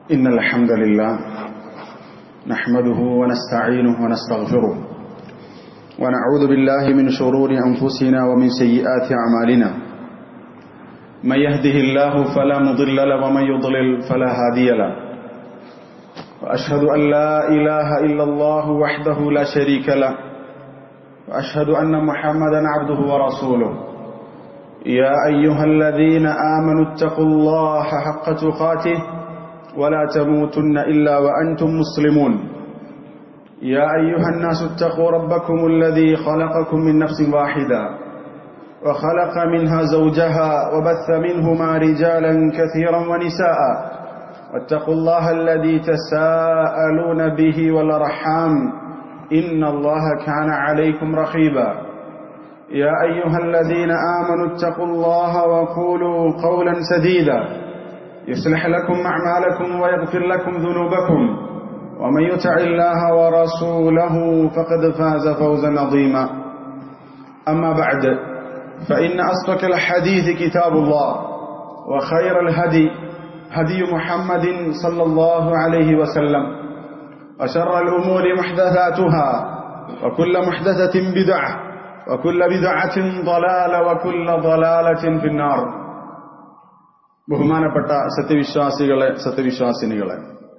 إن الحمد لله نحمده ونستعينه ونستغفره ونعوذ بالله من شرور أنفسنا ومن سيئات أعمالنا من يهده الله فلا مضل له ومن يضلل فلا هادي له وأشهد أن لا إله إلا الله وحده لا شريك له وأشهد أن محمدا عبده ورسوله يا أيها الذين آمنوا اتقوا الله حق تقاته ولا تموتن إلا وأنتم مسلمون يا أيها الناس اتقوا ربكم الذي خلقكم من نفس واحدة وخلق منها زوجها وبث منهما رجالا كثيرا ونساء واتقوا الله الذي تساءلون به والأرحام إن الله كان عليكم رقيبا يا أيها الذين آمنوا اتقوا الله وقولوا قولا سديدا يصلح لكم أعمالكم ويغفر لكم ذنوبكم ومن يطع الله ورسوله فقد فاز فوزا عظيما أما بعد فإن أصدق الحديث كتاب الله وخير الهدي هدي محمد صلى الله عليه وسلم وشر الأمور محدثاتها وكل محدثة بدعة وكل بدعة ضلالة وكل ضلالة في النار ബഹുമാനപ്പെട്ട സത്യവിശ്വാസികളെ സത്യവിശ്വാസിനികളെ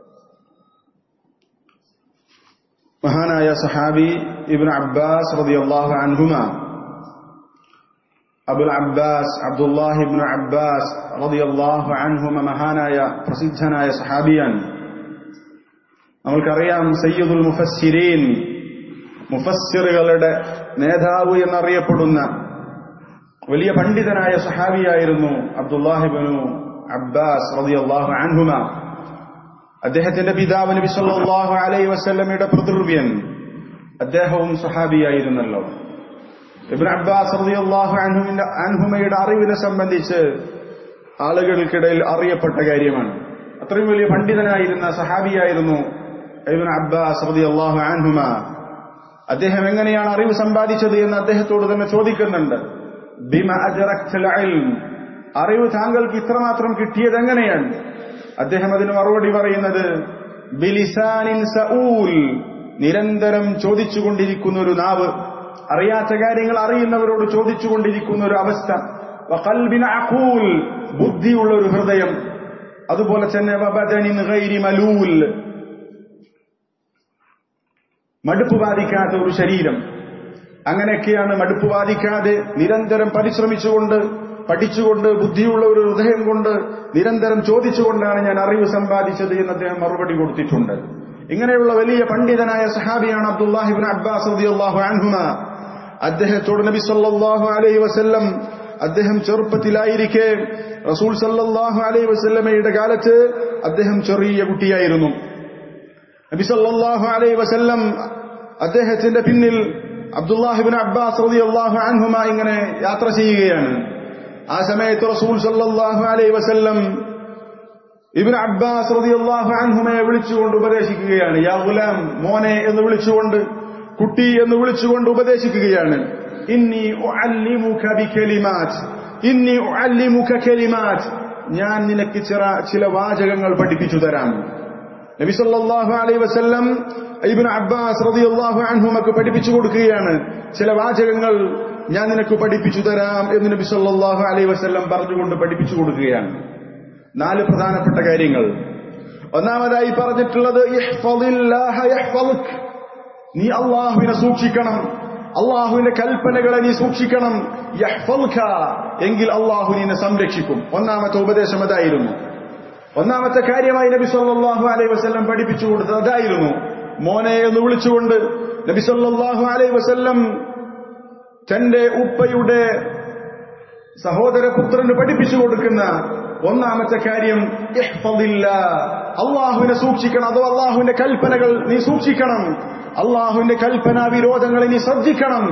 മഹാനായ സഹാബി ഇബിൻ അബ്ബാസ് റളിയല്ലാഹു അൻഹുമ അബുൽ അബ്ബാസ് അബ്ദുല്ലാഹി ഇബ്നു അബ്ബാസ് റളിയല്ലാഹു അൻഹുമ മഹാനായ പ്രസിദ്ധനായ സഹാബിയാൻ നമ്മൾക്കറിയാം സയ്യിദുൽ മുഫസ്സിരീൻ മുഫസ്സിറുകളുടെ നേതാവ് എന്നറിയപ്പെടുന്ന വലിയ പണ്ഡിതനായ സഹാബിയായിരുന്നു അബ്ദുല്ലാഹിബിനു അബ്ബാസ് റളിയല്ലാഹു അൻഹുമ അദ്ദേഹത്തിന്റെ പിതാവ് നബി സല്ലല്ലാഹു അലൈഹി വസല്ലമയുടെ പിതൃവ്യൻ അദ്ദേഹവും സഹാബിയായിരുന്നല്ലോ ഇബ്ൻ അബ്ബാസ് റളിയല്ലാഹു അൻഹുവിന്റെ അൻഹുമയുടെ അറിവിനെ സംബന്ധിച്ച് ആളുകൾക്കിടയിൽ അറിയപ്പെട്ട കാര്യമാണ് അത്രയും വലിയ പണ്ഡിതനായിരുന്ന സഹാബിയായിരുന്നു ഇബ്ൻ അബ്ബാസ് റളിയല്ലാഹു അൻഹുമ അദ്ദേഹം എങ്ങനെയാണ് അറിവ് സമ്പാദിച്ചത് എന്ന് അദ്ദേഹത്തോട് തന്നെ ചോദിക്കുന്നുണ്ട് ബിമ അജറക്തൽ ഇൽം അറിവ് താങ്കൾക്ക് ഇത്രമാത്രം കിട്ടിയത് എങ്ങനെയാണ് അദ്ദേഹം അതിന് മറുപടി പറയുന്നത് ബിലിസാനിൻ സഊൽ നിരന്തരം ചോദിച്ചുകൊണ്ടിരിക്കുന്ന ഒരു നാവ് അറിയാത്ത കാര്യങ്ങൾ അറിയുന്നവരോട് ചോദിച്ചുകൊണ്ടിരിക്കുന്ന ഒരു അവസ്ഥ വഖൽബിൻ അഖൂൽ ബുദ്ധിയുള്ള ഒരു ഹൃദയം അതുപോലെ തന്നെ വബദനിൻ ഗൈരി മലൂൽ മടുപ്പ് ബാധിക്കാത്ത ഒരു ശരീരം അങ്ങനെയൊക്കെയാണ് മടുപ്പ് ബാധിക്കാതെ നിരന്തരം പരിശ്രമിച്ചുകൊണ്ട് പഠിച്ചുകൊണ്ട് ബുദ്ധിയുള്ള ഒരു ഹൃദയം കൊണ്ട് നിരന്തരം ചോദിച്ചുകൊണ്ടാണ് ഞാൻ അറിവ് സമ്പാദിച്ചത് എന്ന് അദ്ദേഹം മറുപടി കൊടുത്തിട്ടുണ്ട് ഇങ്ങനെയുള്ള വലിയ പണ്ഡിതനായ സഹാബിയാണ് അബ്ദുല്ലാഹിബിൻ അബ്ബാസ് റളിയല്ലാഹു അൻഹുമ അദ്ദേഹത്തോട് നബി സല്ലല്ലാഹു അലൈഹി വസല്ലം അദ്ദേഹം ചെറുപ്പത്തിലായിരിക്കെ റസൂൽ സല്ലല്ലാഹു അലൈഹി വസല്ലമയുടെ കാലത്ത് അദ്ദേഹം ചെറിയ കുട്ടിയായിരുന്നു നബി സല്ലല്ലാഹു അലൈഹി വസല്ലം അദ്ദേഹത്തിന്റെ പിന്നിൽ അബ്ദുല്ലാഹിബിൻ അബ്ബാസ് റളിയല്ലാഹു അൻഹുമ ഇങ്ങനെ യാത്ര ചെയ്യുകയാണ് ആ സമയത്ത് റസൂൽ സല്ലല്ലാഹു അലൈഹി വസല്ലം ഇബ്ൻ അബ്ബാസ് റളിയല്ലാഹു അൻഹുമയെ വിളിച്ചുകൊണ്ട് ഉപദേശിക്കുകയാണ് യാ ഗുലാം മോനെ എന്ന് വിളിച്ചുകൊണ്ട് കുട്ടി എന്ന് വിളിച്ചുകൊണ്ട് ഉപദേശിക്കുകയാണ് ഇന്നി ഉഅല്ലിമുക ബികലിമാത് ഇന്നി ഉഅല്ലിമുക കലിമാത് ഞാൻ നിനക്ക് ചില ചില വാചകങ്ങൾ പഠിപ്പിച്ചു തരാം നബി സല്ലല്ലാഹു അലൈഹി വസല്ലം ഇബ്ൻ അബ്ബാസ് റളിയല്ലാഹു അൻഹുമക്ക് പഠിപ്പിച്ചു കൊടുക്കുകയാണ് ചില വാചകങ്ങൾ ഞാൻ നിനക്ക് പഠിപ്പിച്ചു തരാം എന്ന് നബി സല്ലല്ലാഹു അലൈഹി വസല്ലം പറഞ്ഞുകൊണ്ട് പഠിപ്പിച്ചു കൊടുക്കുകയാണ് നാല് പ്രധാനപ്പെട്ട കാര്യങ്ങൾ ഒന്നാമതായി പറഞ്ഞിട്ടുള്ളത് ഇഹ്ഫദില്ലാഹ യഹ്ഫദുക് നീ അള്ളാഹുവിനെ സൂക്ഷിക്കണം അള്ളാഹുവിന്റെ കൽപ്പനകളെ നീ സൂക്ഷിക്കണം യഹ്ഫദുക എങ്കിൽ അള്ളാഹു നിന്നെ സംരക്ഷിക്കും ഒന്നാമത്തെ ഉപദേശം അതായിരുന്നു ഒന്നാമത്തെ കാര്യമായി നബി സല്ലല്ലാഹു അലൈഹി വസല്ലം പഠിപ്പിച്ചു കൊടുത്തത് അതായിരുന്നു മോനെ എന്ന് വിളിച്ചുകൊണ്ട് നബി സല്ലല്ലാഹു അലൈഹി വസല്ലം തന്റെ ഉപ്പയുടെ സഹോദരപുത്രന് പഠിപ്പിച്ചു കൊടുക്കുന്ന ഒന്നാമത്തെ കാര്യം അള്ളാഹുവിനെ സൂക്ഷിക്കണം അഥവാ അള്ളാഹുവിന്റെ കൽപ്പനകൾ നീ സൂക്ഷിക്കണം അള്ളാഹുവിന്റെ കൽപ്പനാ വിരോധങ്ങളെ നീ ശ്രദ്ധിക്കണം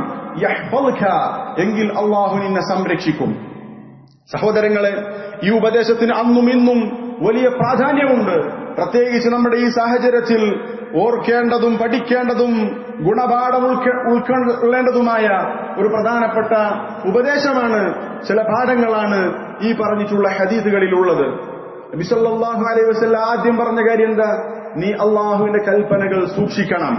എങ്കിൽ അള്ളാഹു നിന്നെ സംരക്ഷിക്കും സഹോദരങ്ങളെ ഈ ഉപദേശത്തിന് അന്നും ഇന്നും വലിയ പ്രാധാന്യമുണ്ട് പ്രത്യേകിച്ച് നമ്മുടെ ഈ സാഹചര്യത്തിൽ ഓർക്കേണ്ടതും പഠിക്കേണ്ടതും ഗുണപാഠം ഉൾക്ക- ഉൾക്കൊള്ളേണ്ടതുമായ ഒരു പ്രധാനപ്പെട്ട ഉപദേശമാണ് ചില പാഠങ്ങളാണ് ഈ പറഞ്ഞിട്ടുള്ള ഹദീസുകളിലുള്ളത് നബിസല്ലാഹു അലൈഹി വസല്ലം ആദ്യം പറഞ്ഞ കാര്യം എന്താ നീ അള്ളാഹുവിന്റെ കൽപ്പനകൾ സൂക്ഷിക്കണം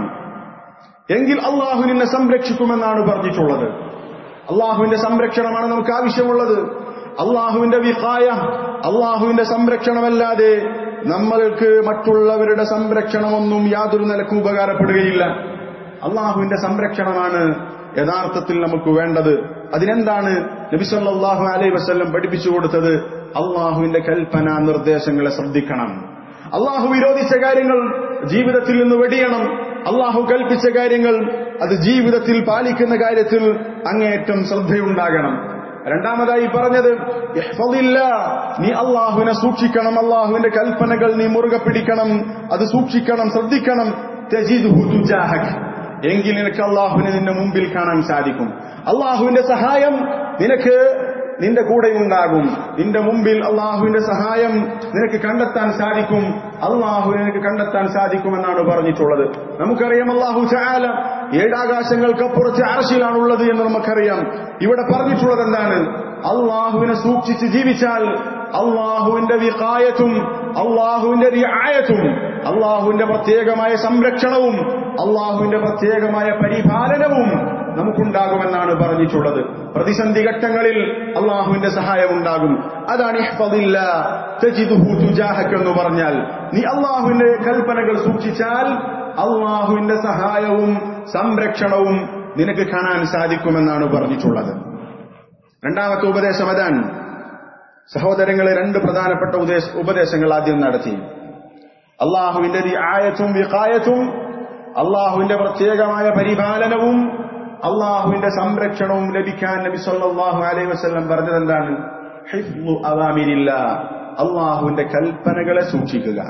എങ്കിൽ അള്ളാഹു നിന്നെ സംരക്ഷിക്കുമെന്നാണ് പറഞ്ഞിട്ടുള്ളത് അള്ളാഹുവിന്റെ സംരക്ഷണമാണ് നമുക്ക് ആവശ്യമുള്ളത് അള്ളാഹുവിന്റെ വിഹായ അള്ളാഹുവിന്റെ സംരക്ഷണമല്ലാതെ നമ്മൾക്ക് മറ്റുള്ളവരുടെ സംരക്ഷണമൊന്നും യാതൊരു നിലക്കും ഉപകാരപ്പെടുകയില്ല അള്ളാഹുവിന്റെ സംരക്ഷണമാണ് യഥാർത്ഥത്തിൽ നമുക്ക് വേണ്ടത് അതിനെന്താണ് നബിസല്ലാഹു അലൈ വസ്ല്ലം പഠിപ്പിച്ചു കൊടുത്തത് അള്ളാഹുവിന്റെ കൽപ്പന നിർദ്ദേശങ്ങളെ ശ്രദ്ധിക്കണം അള്ളാഹു വിരോധിച്ച കാര്യങ്ങൾ ജീവിതത്തിൽ നിന്ന് വെടിയണം അള്ളാഹു കൽപ്പിച്ച കാര്യങ്ങൾ അത് ജീവിതത്തിൽ പാലിക്കുന്ന കാര്യത്തിൽ അങ്ങേയറ്റം ശ്രദ്ധയുണ്ടാകണം രണ്ടാമതായി പറഞ്ഞത് ഇഹ്ഫദില്ല, നീ അള്ളാഹുവിനെ സൂക്ഷിക്കണം അള്ളാഹുവിന്റെ കൽപ്പനകൾ നീ മുറുകെ പിടിക്കണം അത് സൂക്ഷിക്കണം ശ്രദ്ധിക്കണം തജിദ്ഹു തുജാഹക്. എങ്കിൽ നിനക്ക് അള്ളാഹുവിനെ നിന്റെ മുമ്പിൽ കാണാൻ സാധിക്കും അള്ളാഹുവിന്റെ സഹായം നിനക്ക് നിന്റെ കൂടെയുണ്ടാകും നിന്റെ മുമ്പിൽ അള്ളാഹുവിന്റെ സഹായം നിനക്ക് കണ്ടെത്താൻ സാധിക്കും അള്ളാഹു നിനക്ക് കണ്ടെത്താൻ സാധിക്കുമെന്നാണ് പറഞ്ഞിട്ടുള്ളത് നമുക്കറിയാം അള്ളാഹു ചാല ഏഴാകാശങ്ങൾക്കപ്പുറത്ത് അറശിലാണുള്ളത് എന്ന് നമുക്കറിയാം ഇവിടെ പറഞ്ഞിട്ടുള്ളത് എന്താണ് അള്ളാഹുവിനെ സൂക്ഷിച്ച് ജീവിച്ചാൽ അള്ളാഹുവിന്റെ വികായത്തും അള്ളാഹുവിന്റെ റിയായത്തും അള്ളാഹുവിന്റെ പ്രത്യേകമായ സംരക്ഷണവും അള്ളാഹുവിന്റെ പ്രത്യേകമായ പരിപാലനവും നമുക്കുണ്ടാകുമെന്നാണ് പറഞ്ഞിട്ടുള്ളത് പ്രതിസന്ധി ഘട്ടങ്ങളിൽ അള്ളാഹുവിന്റെ സഹായം ഉണ്ടാകും അതാണ് ഇഹ്ഫദില്ല തജിദുഹു തുജാഹക് എന്ന് പറഞ്ഞാൽ നീ അള്ളാഹുവിന്റെ കൽപ്പനകൾ സൂക്ഷിച്ചാൽ അള്ളാഹുവിന്റെ സഹായവും സംരക്ഷണവും നിനക്ക് കാണാൻ സാധിക്കുമെന്നാണ് പറഞ്ഞിട്ടുള്ളത് രണ്ടാമത്തെ ഉപദേശം അതാണ് സഹോദരങ്ങളെ രണ്ട് പ്രധാനപ്പെട്ട ഉപദേശ- ഉപദേശങ്ങൾ ആദ്യം നടത്തി അള്ളാഹുവിന്റെ ആയത്തും വികായത്തും അള്ളാഹുവിന്റെ പ്രത്യേകമായ പരിപാലനവും അള്ളാഹുവിന്റെ സംരക്ഷണവും ലഭിക്കാൻ നബി സല്ലല്ലാഹു അലൈഹി വസല്ലം പറഞ്ഞത് എന്താണ് ഹിഫ്ളു അവാമിരില്ല അള്ളാഹുവിന്റെ കൽപ്പനകളെ സൂക്ഷിക്കുക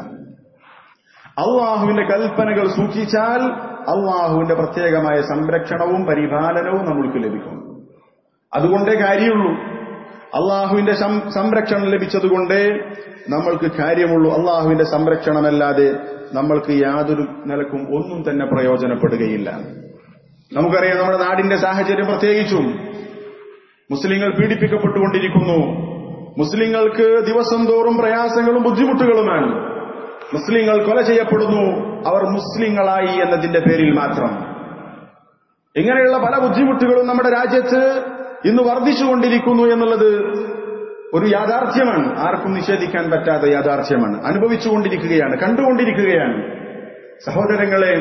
അള്ളാഹുവിന്റെ കൽപ്പനകൾ സൂക്ഷിച്ചാൽ അള്ളാഹുവിന്റെ പ്രത്യേകമായ സംരക്ഷണവും പരിപാലനവും നമ്മൾക്ക് ലഭിക്കും അതുകൊണ്ടേ കാര്യമുള്ളൂ അള്ളാഹുവിന്റെ സം- സംരക്ഷണം ലഭിച്ചതുകൊണ്ടേ നമ്മൾക്ക് കാര്യമുള്ളൂ അള്ളാഹുവിന്റെ സംരക്ഷണമല്ലാതെ നമ്മൾക്ക് യാതൊരു നിലക്കും ഒന്നും തന്നെ പ്രയോജനപ്പെടുകയില്ല നമുക്കറിയാം നമ്മുടെ നാടിന്റെ സാഹചര്യം പ്രത്യേകിച്ചും മുസ്ലിങ്ങൾ പീഡിപ്പിക്കപ്പെട്ടുകൊണ്ടിരിക്കുന്നു മുസ്ലിങ്ങൾക്ക് ദിവസം തോറും പ്രയാസങ്ങളും ബുദ്ധിമുട്ടുകളുമാണ് മുസ്ലിങ്ങൾ കൊല ചെയ്യപ്പെടുന്നു അവർ മുസ്ലിങ്ങളായി എന്നതിന്റെ പേരിൽ മാത്രം ഇങ്ങനെയുള്ള പല ബുദ്ധിമുട്ടുകളും നമ്മുടെ രാജ്യത്ത് ഇന്ന് വർദ്ധിച്ചുകൊണ്ടിരിക്കുന്നു എന്നുള്ളത് ഒരു യാഥാർത്ഥ്യമാണ് ആർക്കും നിഷേധിക്കാൻ പറ്റാത്ത യാഥാർത്ഥ്യമാണ് അനുഭവിച്ചുകൊണ്ടിരിക്കുകയാണ് കണ്ടുകൊണ്ടിരിക്കുകയാണ് സഹോദരങ്ങളെ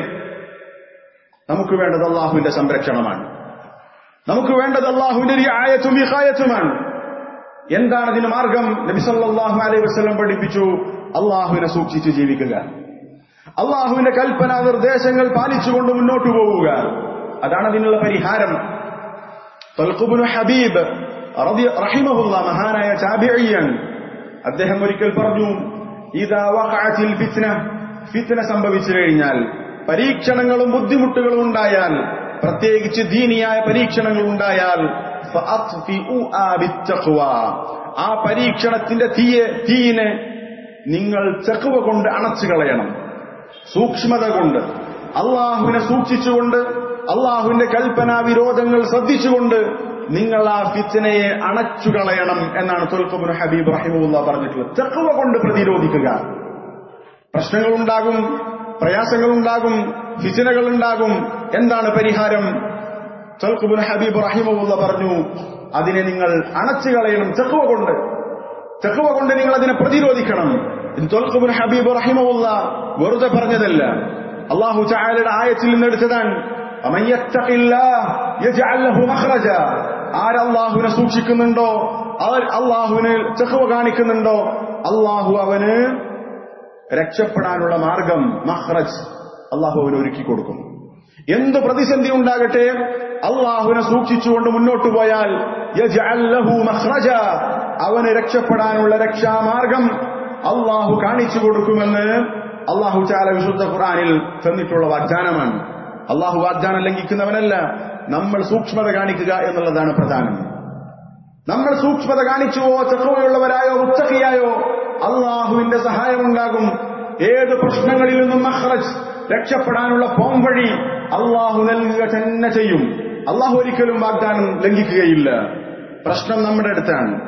നമുക്ക് വേണ്ടത് അള്ളാഹുവിന്റെ സംരക്ഷണമാണ് നമുക്ക് വേണ്ടത് അള്ളാഹുവിന്റെ ഒരു ആയത്തും വിഹായത്തുമാണ് എന്താണ് അതിന് മാർഗം നബിസല്ലാഹു അലൈഹി വസ്ലം പഠിപ്പിച്ചു അള്ളാഹുവിനെ സൂക്ഷിച്ച് ജീവിക്കുക അള്ളാഹുവിന്റെ കൽപ്പന നിർദ്ദേശങ്ങൾ പാലിച്ചുകൊണ്ട് മുന്നോട്ടു പോവുക അതാണ് അതിനുള്ള പരിഹാരം തൽഖുബ്നു ഹബീബ് റളി- റഹിമഹുള്ള മഹാനായ ചാബിഅയ്യൻ അദ്ദേഹം ഒരിക്കൽ പറഞ്ഞു ഇതാ വഖഅത്തിൽ ഫിത്ന ഫിത്ന സംഭവിച്ചു കഴിഞ്ഞാൽ പരീക്ഷണങ്ങളും ബുദ്ധിമുട്ടുകളും ഉണ്ടായാൽ പ്രത്യേകിച്ച് ദീനിയായ പരീക്ഷണങ്ങൾ ഉണ്ടായാൽ ഫഅത്ഫിഉആ ബിത്തഖ്വ. ആ പരീക്ഷണത്തിന്റെ തീയെ തീയിനെ നിങ്ങൾ ചക്കുവ കൊണ്ട് അണച്ചു കളയണം സൂക്ഷ്മത കൊണ്ട് അള്ളാഹുവിനെ സൂക്ഷിച്ചുകൊണ്ട് അള്ളാഹുവിന്റെ കൽപ്പനാ വിരോധങ്ങൾ ശ്രദ്ധിച്ചുകൊണ്ട് നിങ്ങൾ ആ ഫിത്തനയെ അണച്ചു കളയണം എന്നാണ് തൊൽക്കബുൽ ഹബീബ് റഹിമുല്ല പറഞ്ഞിട്ടുള്ളത് ചെറുവ കൊണ്ട് പ്രതിരോധിക്കുക പ്രശ്നങ്ങളുണ്ടാകും പ്രയാസങ്ങളുണ്ടാകും ഫിത്തനകളുണ്ടാകും എന്താണ് പരിഹാരം തൊൽക്കബുൽ ഹബീബ് റഹിമുല്ല പറഞ്ഞു അതിനെ നിങ്ങൾ അണച്ചു കളയണം ചെറുവ കൊണ്ട് തെക്കുവ കൊണ്ട് നിങ്ങൾ അതിനെ പ്രതിരോധിക്കണം ഇത് തൊൽക്കുബുൻ ഹബീബ് റഹിമുള്ള വെറുതെ പറഞ്ഞതല്ല അള്ളാഹു ചായാലയുടെ ആയത്തിൽ നിന്ന് എടുത്തതാണ് ومن يتق الله يجعل له مخرجا ആരല്ലാഹുവിനെ സൂക്ഷിക്കുന്നുണ്ടോ അവർ അള്ളാഹുവിന് തെക്കുവ കാണിക്കുന്നുണ്ടോ അള്ളാഹു അവന് രക്ഷപ്പെടാനുള്ള മാർഗം മഹ്റജ് അള്ളാഹു അവന് ഒരുക്കി കൊടുക്കും എന്ത് പ്രതിസന്ധി ഉണ്ടാകട്ടെ അള്ളാഹുവിനെ സൂക്ഷിച്ചുകൊണ്ട് മുന്നോട്ട് പോയാൽ യജ്അൽ ലഹു മഖ്റജ അവന് രക്ഷപ്പെടാനുള്ള രക്ഷാമാർഗം അള്ളാഹു കാണിച്ചു കൊടുക്കുമെന്ന് അള്ളാഹു ചാല വിശുദ്ധ ഖുറാനിൽ തന്നിട്ടുള്ള വാഗ്ദാനമാണ് അള്ളാഹു വാഗ്ദാനം ലംഘിക്കുന്നവനല്ല നമ്മൾ സൂക്ഷ്മത കാണിക്കുക എന്നുള്ളതാണ് പ്രധാനം നമ്മൾ സൂക്ഷ്മത കാണിച്ചുവോ ചക്കവയുള്ളവരായോ ഉച്ചക്കിയായോ അള്ളാഹുവിന്റെ സഹായമുണ്ടാകും ഏത് പ്രശ്നങ്ങളിൽ നിന്നും മഹ്റജ് രക്ഷപ്പെടാനുള്ള പോംവഴി അള്ളാഹു നൽകുക തന്നെ ചെയ്യും അള്ളാഹു ഒരിക്കലും വാഗ്ദാനം ലംഘിക്കുകയില്ല പ്രശ്നം നമ്മുടെ അടുത്താണ്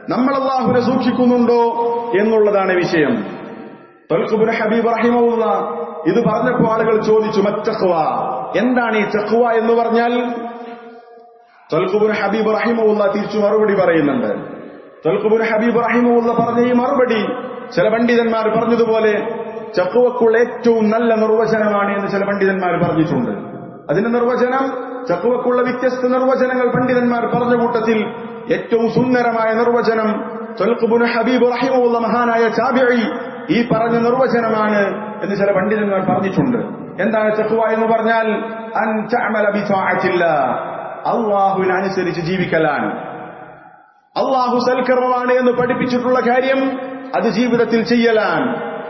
നമ്മൾ അള്ളാഹുവിനെ സൂക്ഷിക്കുന്നുണ്ടോ എന്നുള്ളതാണ് വിഷയം തൊൽക്കുബുൻ ഹബീബ് റഹിമുള്ള ഇത് പറഞ്ഞപ്പോ ആളുകൾ ചോദിച്ചു മറ്റഖ്വ എന്താണ് ഈ ചഖ്വ എന്ന് പറഞ്ഞാൽ തൊൽക്കുബുൻ ഹബീബ് റഹിമുള്ള തിരിച്ചു മറുപടി പറയുന്നുണ്ട് തൊൽക്കുബുൻ ഹബീബ് റഹിമുള്ള പറഞ്ഞ ഈ മറുപടി ചില പണ്ഡിതന്മാർ പറഞ്ഞതുപോലെ ചക്കുവക്കുള്ള ഏറ്റവും നല്ല നിർവചനമാണ് എന്ന് ചില പണ്ഡിതന്മാർ പറഞ്ഞിട്ടുണ്ട് അതിന്റെ നിർവചനം ചക്കുവക്കുള്ള വ്യത്യസ്ത നിർവചനങ്ങൾ പണ്ഡിതന്മാർ പറഞ്ഞ കൂട്ടത്തിൽ ഏറ്റവും സുന്ദരമായ നിർവചനം തൊൽക്കുബുൻ ഹബീബ് റഹിമുള്ള മഹാനായ ചാബിഴി ഈ പറഞ്ഞ നിർവചനമാണ് എന്ന് ചില പണ്ഡിതന്മാർ പറഞ്ഞിട്ടുണ്ട് എന്താണ് ചക്കുവ എന്ന് പറഞ്ഞാൽ അൻ തഅമല ബിതാഅത്തില്ലാ അള്ളാഹുവിനനുസരിച്ച് ജീവിക്കലാണ് അള്ളാഹു സൽക്കർമ്മമാണ് എന്ന് പഠിപ്പിച്ചിട്ടുള്ള കാര്യം അത് ജീവിതത്തിൽ ചെയ്യലാണ്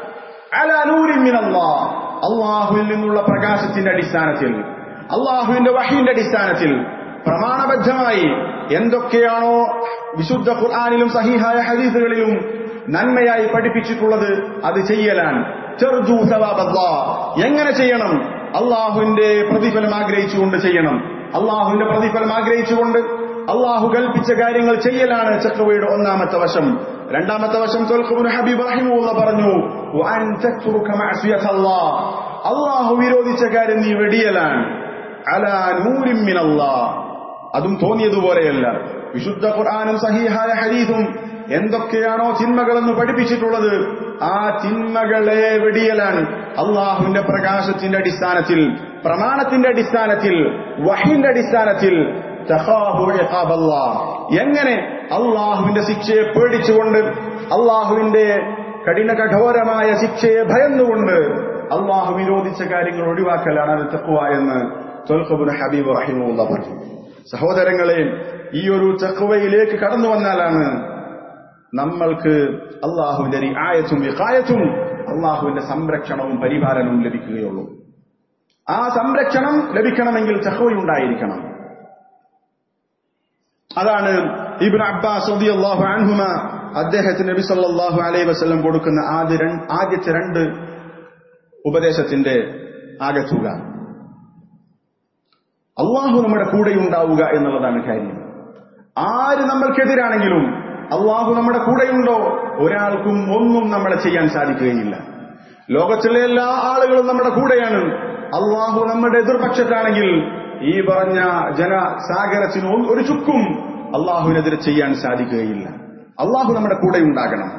അള്ളാഹുവിൽ നിന്നുള്ള പ്രകാശത്തിന്റെ അടിസ്ഥാനത്തിൽ അള്ളാഹുവിന്റെ വഹീന്റെ അടിസ്ഥാനത്തിൽ പ്രമാണബദ്ധമായി എന്തൊക്കെയാണോ വിശുദ്ധ ഖുർആാനിലും സഹീഹായ ഹദീസുകളിലും നന്മയായി പഠിപ്പിച്ചിട്ടുള്ളത് അത് ചെയ്യലാണ് ചെറുജു സവാബല്ലാ എങ്ങനെ ചെയ്യണം അള്ളാഹുവിന്റെ പ്രതിഫലം ആഗ്രഹിച്ചുകൊണ്ട് ചെയ്യണം അള്ളാഹുവിന്റെ പ്രതിഫലം ആഗ്രഹിച്ചുകൊണ്ട് അള്ളാഹു കൽപ്പിച്ച കാര്യങ്ങൾ ചെയ്യലാണ് ചക്രവയുടെ ഒന്നാമത്തെ വശം രണ്ടാമത്തെ വശം തോൽക്കുമുൻ ഹബീബ് റഹിമുള്ള പറഞ്ഞു അള്ളാഹു വിരോധിച്ച കാര്യം നീ വെടിയലാണ് അലാ നൂരിമ്മിനല്ലാ അതും തോന്നിയതുപോലെയല്ല വിശുദ്ധ ഖുർആാനും സഹീഹായ ഹരീതും എന്തൊക്കെയാണോ തിന്മകളെന്ന് പഠിപ്പിച്ചിട്ടുള്ളത് ആ തിന്മകളെ വെടിയലാണ് അള്ളാഹുവിന്റെ പ്രകാശത്തിന്റെ അടിസ്ഥാനത്തിൽ പ്രമാണത്തിന്റെ അടിസ്ഥാനത്തിൽ വഹിന്റെ അടിസ്ഥാനത്തിൽ എങ്ങനെ അള്ളാഹുവിന്റെ ശിക്ഷയെ പേടിച്ചുകൊണ്ട് അള്ളാഹുവിന്റെ കഠിന കഠോരമായ ശിക്ഷയെ ഭയന്നുകൊണ്ട് അള്ളാഹു വിരോധിച്ച കാര്യങ്ങൾ ഒഴിവാക്കലാണ് അത് തക്കുവ എന്ന് തൊൽഖബുൻ ഹബീബ് റഹിമുള്ള പറഞ്ഞു സഹോദരങ്ങളെ ഈ ഒരു ചക്കുവയിലേക്ക് കടന്നു വന്നാലാണ് നമ്മൾക്ക് അള്ളാഹുവിന്റെ ആയത്തും വികായത്തും അള്ളാഹുവിന്റെ സംരക്ഷണവും പരിപാലനവും ലഭിക്കുകയുള്ളൂ ആ സംരക്ഷണം ലഭിക്കണമെങ്കിൽ ചഹ്വയുണ്ടായിരിക്കണം അതാണ് ഇബിൻ അബ്ബാസ് അള്ളാഹു അൻഹുമ അദ്ദേഹത്തിന് നബി സല്ലാഹു അലൈഹി വസ്ലം കൊടുക്കുന്ന ആദ്യ ആദ്യത്തെ രണ്ട് ഉപദേശത്തിന്റെ ആകത്തുക അള്ളാഹു നമ്മുടെ കൂടെ ഉണ്ടാവുക എന്നുള്ളതാണ് കാര്യം ആര് നമ്മൾക്കെതിരാണെങ്കിലും അള്ളാഹു നമ്മുടെ കൂടെയുണ്ടോ ഒരാൾക്കും ഒന്നും നമ്മളെ ചെയ്യാൻ സാധിക്കുകയില്ല ലോകത്തിലെ എല്ലാ ആളുകളും നമ്മുടെ കൂടെയാണ് അള്ളാഹു നമ്മുടെ എതിർപക്ഷത്താണെങ്കിൽ ഈ പറഞ്ഞ ജനസാഗരത്തിന് ഒരു ചുക്കും അള്ളാഹുവിനെതിരെ ചെയ്യാൻ സാധിക്കുകയില്ല അള്ളാഹു നമ്മുടെ കൂടെ ഉണ്ടാകണം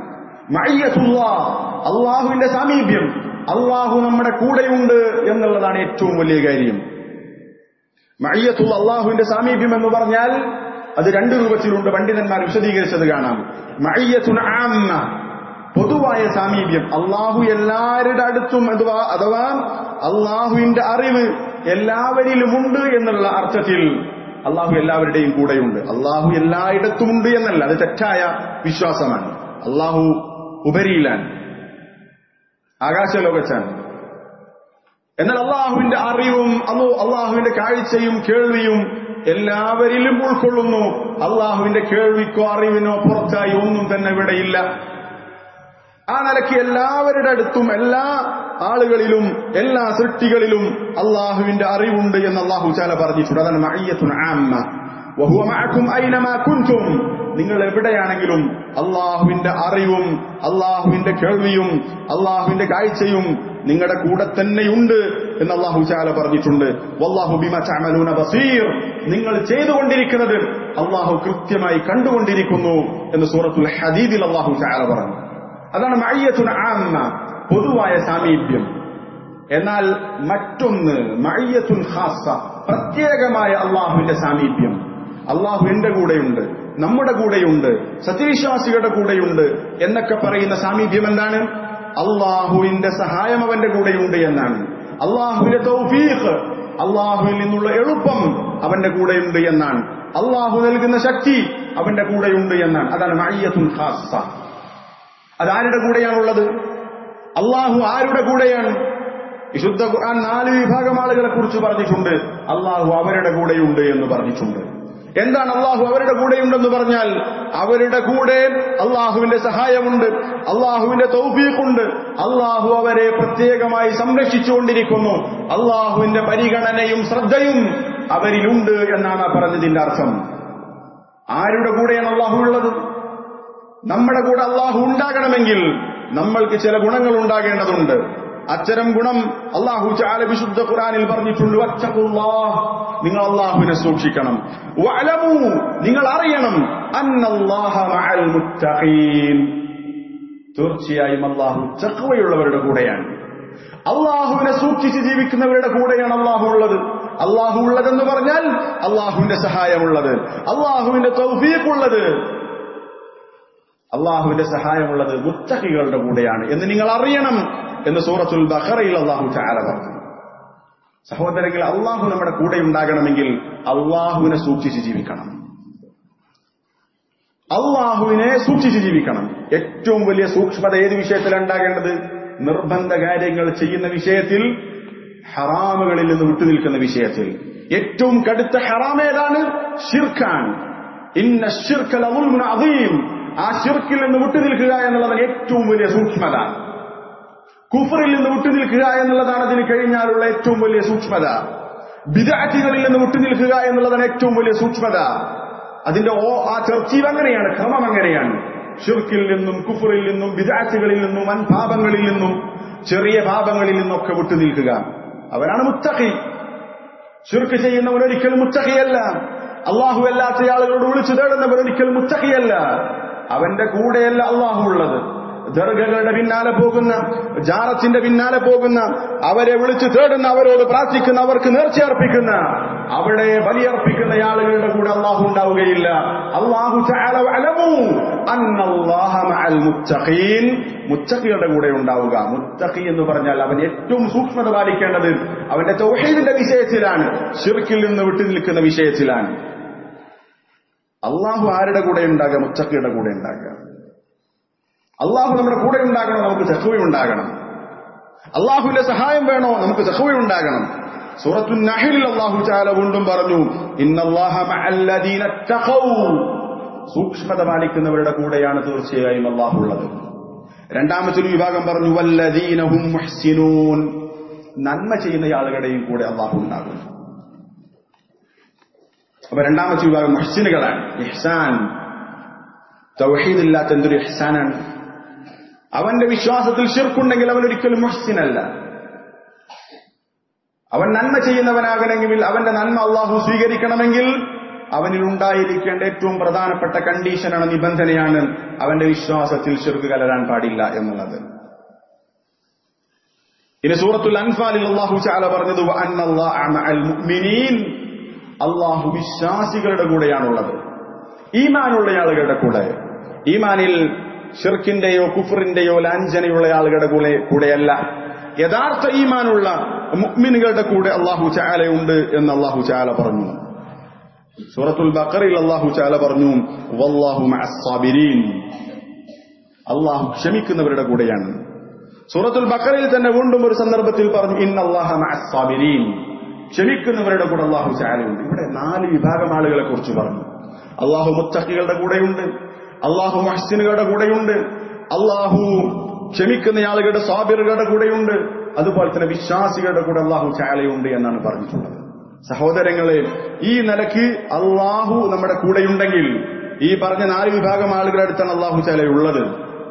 അള്ളാഹുവിന്റെ സാമീപ്യം അള്ളാഹു നമ്മുടെ കൂടെയുണ്ട് എന്നുള്ളതാണ് ഏറ്റവും വലിയ കാര്യം മയ്യത്തുള്ള അള്ളാഹുവിന്റെ സാമീപ്യം എന്ന് പറഞ്ഞാൽ അത് രണ്ട് രൂപത്തിലുണ്ട് പണ്ഡിതന്മാർ വിശദീകരിച്ചത് കാണാം മയ്യത്തുൻ ആമ്മ പൊതുവായ സാമീപ്യം അള്ളാഹു എല്ലാവരുടെ അടുത്തും അഥവാ അഥവാ അള്ളാഹുവിന്റെ അറിവ് എല്ലാവരിലുമുണ്ട് എന്നുള്ള അർത്ഥത്തിൽ അള്ളാഹു എല്ലാവരുടെയും കൂടെയുണ്ട് അള്ളാഹു എല്ലായിടത്തുമുണ്ട് എന്നല്ല അത് തെറ്റായ വിശ്വാസമാണ് അള്ളാഹു ഉപരിയിലാണ് ആകാശലോകത്താണ് എന്നാൽ അള്ളാഹുവിന്റെ അറിവും അല്ലോ അള്ളാഹുവിന്റെ കാഴ്ചയും കേൾവിയും എല്ലാവരിലും ഉൾക്കൊള്ളുന്നു അള്ളാഹുവിന്റെ കേൾവിക്കോ അറിവിനോ പുറത്തായി ഒന്നും തന്നെ ഇവിടെയില്ല ആ നിലയ്ക്ക് എല്ലാവരുടെ അടുത്തും എല്ലാ ആളുകളിലും എല്ലാ സൃഷ്ടികളിലും അള്ളാഹുവിന്റെ അറിവുണ്ട് എന്ന് അള്ളാഹു ചാല പറഞ്ഞിട്ടുണ്ട് അതാണ് മയ്യത്തുൻ ആമ്മ വഹുവ മഅക്കും ഐനമാ കുൻതും നിങ്ങൾ എവിടെയാണെങ്കിലും അള്ളാഹുവിന്റെ അറിവും അള്ളാഹുവിന്റെ കേൾവിയും അള്ളാഹുവിന്റെ കാഴ്ചയും നിങ്ങളുടെ കൂടെ തന്നെയുണ്ട് എന്ന് അള്ളാഹു ചാല പറഞ്ഞിട്ടുണ്ട് വല്ലാഹു ബിമ തഅമലൂന ബസീർ നിങ്ങൾ ചെയ്തുകൊണ്ടിരിക്കുന്നത് അള്ളാഹു കൃത്യമായി കണ്ടുകൊണ്ടിരിക്കുന്നു എന്ന് സൂറത്തുൽ ഹദീദിൽ അള്ളാഹു ചാല പറഞ്ഞു അതാണ് മയ്യത്തുൻ ആമ്മ പൊതുവായ സാമീപ്യം എന്നാൽ മറ്റൊന്ന് മയ്യത്തുൻ ഖാസ പ്രത്യേകമായ അള്ളാഹുവിന്റെ സാമീപ്യം അള്ളാഹു എന്റെ കൂടെയുണ്ട് നമ്മുടെ കൂടെയുണ്ട് സത്യവിശ്വാസികളുടെ കൂടെയുണ്ട് എന്നൊക്കെ പറയുന്ന സാമീപ്യം എന്താണ് അള്ളാഹുവിന്റെ സഹായം അവന്റെ കൂടെയുണ്ട് എന്നാണ് അള്ളാഹുവിന്റെ തൗഫീഖ് അള്ളാഹുവിൽ നിന്നുള്ള എളുപ്പം അവന്റെ കൂടെയുണ്ട് എന്നാണ് അള്ളാഹു നൽകുന്ന ശക്തി അവന്റെ കൂടെയുണ്ട് എന്നാണ് അതാണ് മയ്യത്തുൻ ഖാസ അതാരുടെ കൂടെയാണുള്ളത് അള്ളാഹു ആരുടെ കൂടെയാണ് വിശുദ്ധ ഖുർആൻ നാല് വിഭാഗം ആളുകളെ കുറിച്ച് പറഞ്ഞിട്ടുണ്ട് അള്ളാഹു അവരുടെ കൂടെയുണ്ട് എന്ന് പറഞ്ഞിട്ടുണ്ട് എന്താണ് അള്ളാഹു അവരുടെ കൂടെയുണ്ടെന്ന് പറഞ്ഞാൽ അവരുടെ കൂടെ അള്ളാഹുവിന്റെ സഹായമുണ്ട് അള്ളാഹുവിന്റെ തൗഫീഖുണ്ട് അള്ളാഹു അവരെ പ്രത്യേകമായി സംരക്ഷിച്ചുകൊണ്ടിരിക്കുന്നു അള്ളാഹുവിന്റെ പരിഗണനയും ശ്രദ്ധയും അവരിലുണ്ട് എന്നാണ് ആ പറഞ്ഞതിന്റെ അർത്ഥം ആരുടെ കൂടെയാണ് അള്ളാഹു ഉള്ളത് നമ്മുടെ കൂടെ അള്ളാഹു ഉണ്ടാകണമെങ്കിൽ നമ്മൾക്ക് ചില ഗുണങ്ങൾ ഉണ്ടാകേണ്ടതുണ്ട് അത്തരം ഗുണം അള്ളാഹു ചാല വിശുദ്ധ ഖുറാനിൽ പറഞ്ഞിട്ടുണ്ട് വത്തഖുല്ലാഹ്. നിങ്ങൾ അള്ളാഹുവിനെ സൂക്ഷിക്കണം വഅലമൂ നിങ്ങൾ അറിയണം അന്നല്ലാഹ മഅൽ മുത്തഖീൻ തീർച്ചയായും അള്ളാഹു ചക്കവയുള്ളവരുടെ കൂടെയാണ് അള്ളാഹുവിനെ സൂക്ഷിച്ച് ജീവിക്കുന്നവരുടെ കൂടെയാണ് അള്ളാഹു ഉള്ളത് അള്ളാഹു ഉള്ളതെന്ന് പറഞ്ഞാൽ അള്ളാഹുവിന്റെ സഹായമുള്ളത് അള്ളാഹുവിന്റെ തൗഫീഖുള്ളത് അള്ളാഹുവിന്റെ സഹായമുള്ളത് മുത്തഹികളുടെ കൂടെയാണ് എന്ന് നിങ്ങൾ അറിയണം എന്ന് സൂറത്തുൽ ബഹറയിൽ അള്ളാഹു ചാല പറഞ്ഞു സഹോദരങ്ങൾ അള്ളാഹു നമ്മുടെ കൂടെ ഉണ്ടാകണമെങ്കിൽ അള്ളാഹുവിനെ സൂക്ഷിച്ച് ജീവിക്കണം അള്ളാഹുവിനെ സൂക്ഷിച്ച് ജീവിക്കണം ഏറ്റവും വലിയ സൂക്ഷ്മത ഏത് വിഷയത്തിലാണ് ഉണ്ടാകേണ്ടത് നിർബന്ധ കാര്യങ്ങൾ ചെയ്യുന്ന വിഷയത്തിൽ ഹറാമുകളിൽ നിന്ന് വിട്ടുനിൽക്കുന്ന വിഷയത്തിൽ ഏറ്റവും കടുത്ത ഹറാം ഏതാണ് ഷിർഖാൻ ഇന്ന ഷിർഖൽ അദീം ആ ഷിർക്കിൽ നിന്ന് വിട്ടുനിൽക്കുക എന്നുള്ളതാണ് ഏറ്റവും വലിയ സൂക്ഷ്മത കുഫറിൽ നിന്ന് വിട്ടുനിൽക്കുക എന്നുള്ളതാണ് അതിന് കഴിഞ്ഞാലുള്ള ഏറ്റവും വലിയ സൂക്ഷ്മത ബിദാറ്റുകളിൽ നിന്ന് വിട്ടുനിൽക്കുക എന്നുള്ളതാണ് ഏറ്റവും വലിയ സൂക്ഷ്മത അതിന്റെ ഓ ആ ചർച്ചീവ് അങ്ങനെയാണ് ക്രമം അങ്ങനെയാണ് ഷിർക്കിൽ നിന്നും കുഫറിൽ നിന്നും ബിദാറ്റുകളിൽ നിന്നും വൻപാപങ്ങളിൽ നിന്നും ചെറിയ പാപങ്ങളിൽ നിന്നൊക്കെ വിട്ടുനിൽക്കുക അവരാണ് മുത്തഖി ഷിർക്ക് ചെയ്യുന്നവൻ ഒരിക്കലും മുത്തഖിയല്ല അള്ളാഹു അല്ലാത്ത ആളുകളോട് വിളിച്ചു തേടുന്നവൻ ഒരിക്കലും മുത്തഖിയല്ല അവന്റെ കൂടെയല്ല അള്ളാഹു ഉള്ളത് ദർഗകളുടെ പിന്നാലെ പോകുന്ന ജാറത്തിന്റെ പിന്നാലെ പോകുന്ന അവരെ വിളിച്ചു തേടുന്ന അവരോട് പ്രാർത്ഥിക്കുന്ന അവർക്ക് നേർച്ചയർപ്പിക്കുന്ന അവിടെ ബലിയർപ്പിക്കുന്ന ആളുകളുടെ കൂടെ അള്ളാഹു ഉണ്ടാവുകയില്ല അള്ളാഹു മുത്തഖിയുടെ കൂടെ ഉണ്ടാവുക മുത്തഖി എന്ന് പറഞ്ഞാൽ അവൻ ഏറ്റവും സൂക്ഷ്മത പാലിക്കേണ്ടത് അവന്റെ തൗഹീദിന്റെ വിഷയത്തിലാണ് ഷിർക്കിൽ നിന്ന് വിട്ടു നിൽക്കുന്ന വിഷയത്തിലാണ് അള്ളാഹു ആരുടെ കൂടെ ഉണ്ടാകുക മുത്തഖിയുടെ കൂടെ ഉണ്ടാകുക അള്ളാഹു നമ്മുടെ കൂടെ ഉണ്ടാകണം നമുക്ക് ചഹുവ ഉണ്ടാകണം അള്ളാഹുവിന്റെ സഹായം വേണോ നമുക്ക് ചഹുവ ഉണ്ടാകണം സൂറത്തു നഹിലിൽ അള്ളാഹു ചാല വീണ്ടും പറഞ്ഞു ഇന്നല്ലാഹ മഅല്ലദീന തഖൗ സൂക്ഷ്മത പാലിക്കുന്നവരുടെ കൂടെയാണ് തീർച്ചയായും അള്ളാഹു ഉള്ളത് രണ്ടാമത്തെ ഒരു വിഭാഗം പറഞ്ഞു വല്ലദീനഹും മുഹ്സിനൂൻ നന്മ ചെയ്യുന്ന ആളുകളുടെയും കൂടെ അള്ളാഹു ഉണ്ടാകും അപ്പൊ രണ്ടാമത്തെ വിഭാഗം മുഹ്സിനുകളാണ് ഇഹ്സാൻ തൗഹീദില്ലാത്ത എന്തൊരു ഇഹ്സാനാണ് അവന്റെ വിശ്വാസത്തിൽ ഷിർക്കുണ്ടെങ്കിൽ അവൻ ഒരിക്കലും മുഹ്സിനല്ല അവൻ നന്മ ചെയ്യുന്നവനാകണമെങ്കിൽ അവന്റെ നന്മ അള്ളാഹു സ്വീകരിക്കണമെങ്കിൽ അവനിൽ ഉണ്ടായിരിക്കേണ്ട ഏറ്റവും പ്രധാനപ്പെട്ട കണ്ടീഷനാണ് നിബന്ധനയാണ് അവന്റെ വിശ്വാസത്തിൽ ഷിർക്ക് കലരാൻ പാടില്ല എന്നുള്ളത് ഇനി സൂറത്തുൽ അൻഫാലിൽ അള്ളാഹു ചാല പറഞ്ഞത് അള്ളാഹു വിശ്വാസികളുടെ കൂടെയാണുള്ളത് ഈമാനുള്ള ആളുകളുടെ കൂടെ ഈമാനിൽ ഷിർക്കിന്റെയോ കുഫറിന്റെയോ ലാഞ്ചനയുള്ള ആളുകളുടെ കൂടെ കൂടെയല്ല യഥാർത്ഥ ഈമാനുള്ള മുഅ്മിനുകളുടെ കൂടെ അള്ളാഹു ചാലയുണ്ട് എന്ന് അള്ളാഹു ചാല പറഞ്ഞു സൂറത്തുൽ ബക്കറിൽ അള്ളാഹു ചാല പറഞ്ഞു വല്ലാഹു മഅസ്സാബിരീൻ അള്ളാഹു ക്ഷമിക്കുന്നവരുടെ കൂടെയാണ് സൂറത്തുൽ ബക്കറിൽ തന്നെ വീണ്ടും ഒരു സന്ദർഭത്തിൽ പറഞ്ഞു ഇന്നല്ലാഹ മഅസ്സാബിരീൻ ക്ഷമിക്കുന്നവരുടെ കൂടെ അള്ളാഹു ചാലയുണ്ട് ഇവിടെ നാല് വിഭാഗം ആളുകളെ കുറിച്ച് പറഞ്ഞു അള്ളാഹു മുത്തഖികളുടെ കൂടെയുണ്ട് അള്ളാഹു മഹ്സിനുകളുടെ കൂടെയുണ്ട് അള്ളാഹു ക്ഷമിക്കുന്ന ആളുകളുടെ സ്വാബിറുകളുടെ കൂടെയുണ്ട് അതുപോലെ തന്നെ വിശ്വാസികളുടെ കൂടെ അള്ളാഹു ചാലയുണ്ട് എന്നാണ് പറഞ്ഞിട്ടുള്ളത് സഹോദരങ്ങളെ ഈ നിലയ്ക്ക് അള്ളാഹു നമ്മുടെ കൂടെയുണ്ടെങ്കിൽ ഈ പറഞ്ഞ നാല് വിഭാഗം ആളുകളുടെ അടുത്താണ് അള്ളാഹു ചാലയുള്ളത്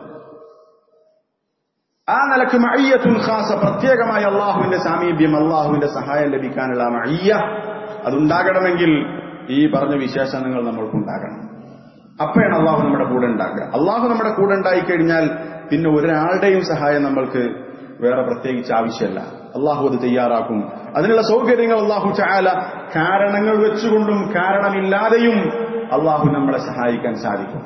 ആ നിലക്ക് മയ്യത്തുൽ ഖാസ പ്രത്യേകമായ അള്ളാഹുവിന്റെ സാമീപ്യം അള്ളാഹുവിന്റെ സഹായം ലഭിക്കാനുള്ള മയ്യ അതുണ്ടാകണമെങ്കിൽ ഈ പറഞ്ഞ വിശേഷണങ്ങൾ നമ്മൾക്കുണ്ടാകണം അപ്പോഴാണ് അള്ളാഹു നമ്മുടെ കൂടെ ഉണ്ടാക്കുക അള്ളാഹു നമ്മുടെ കൂടെ ഉണ്ടായി കഴിഞ്ഞാൽ പിന്നെ ഒരാളുടെയും സഹായം നമ്മൾക്ക് വേറെ പ്രത്യേകിച്ച് ആവശ്യമല്ല അള്ളാഹു അത് തയ്യാറാക്കും അതിനുള്ള സൗകര്യങ്ങൾ അള്ളാഹു ചാല കാരണങ്ങൾ വെച്ചുകൊണ്ടും കാരണമില്ലാതെയും അള്ളാഹു നമ്മളെ സഹായിക്കാൻ സാധിക്കും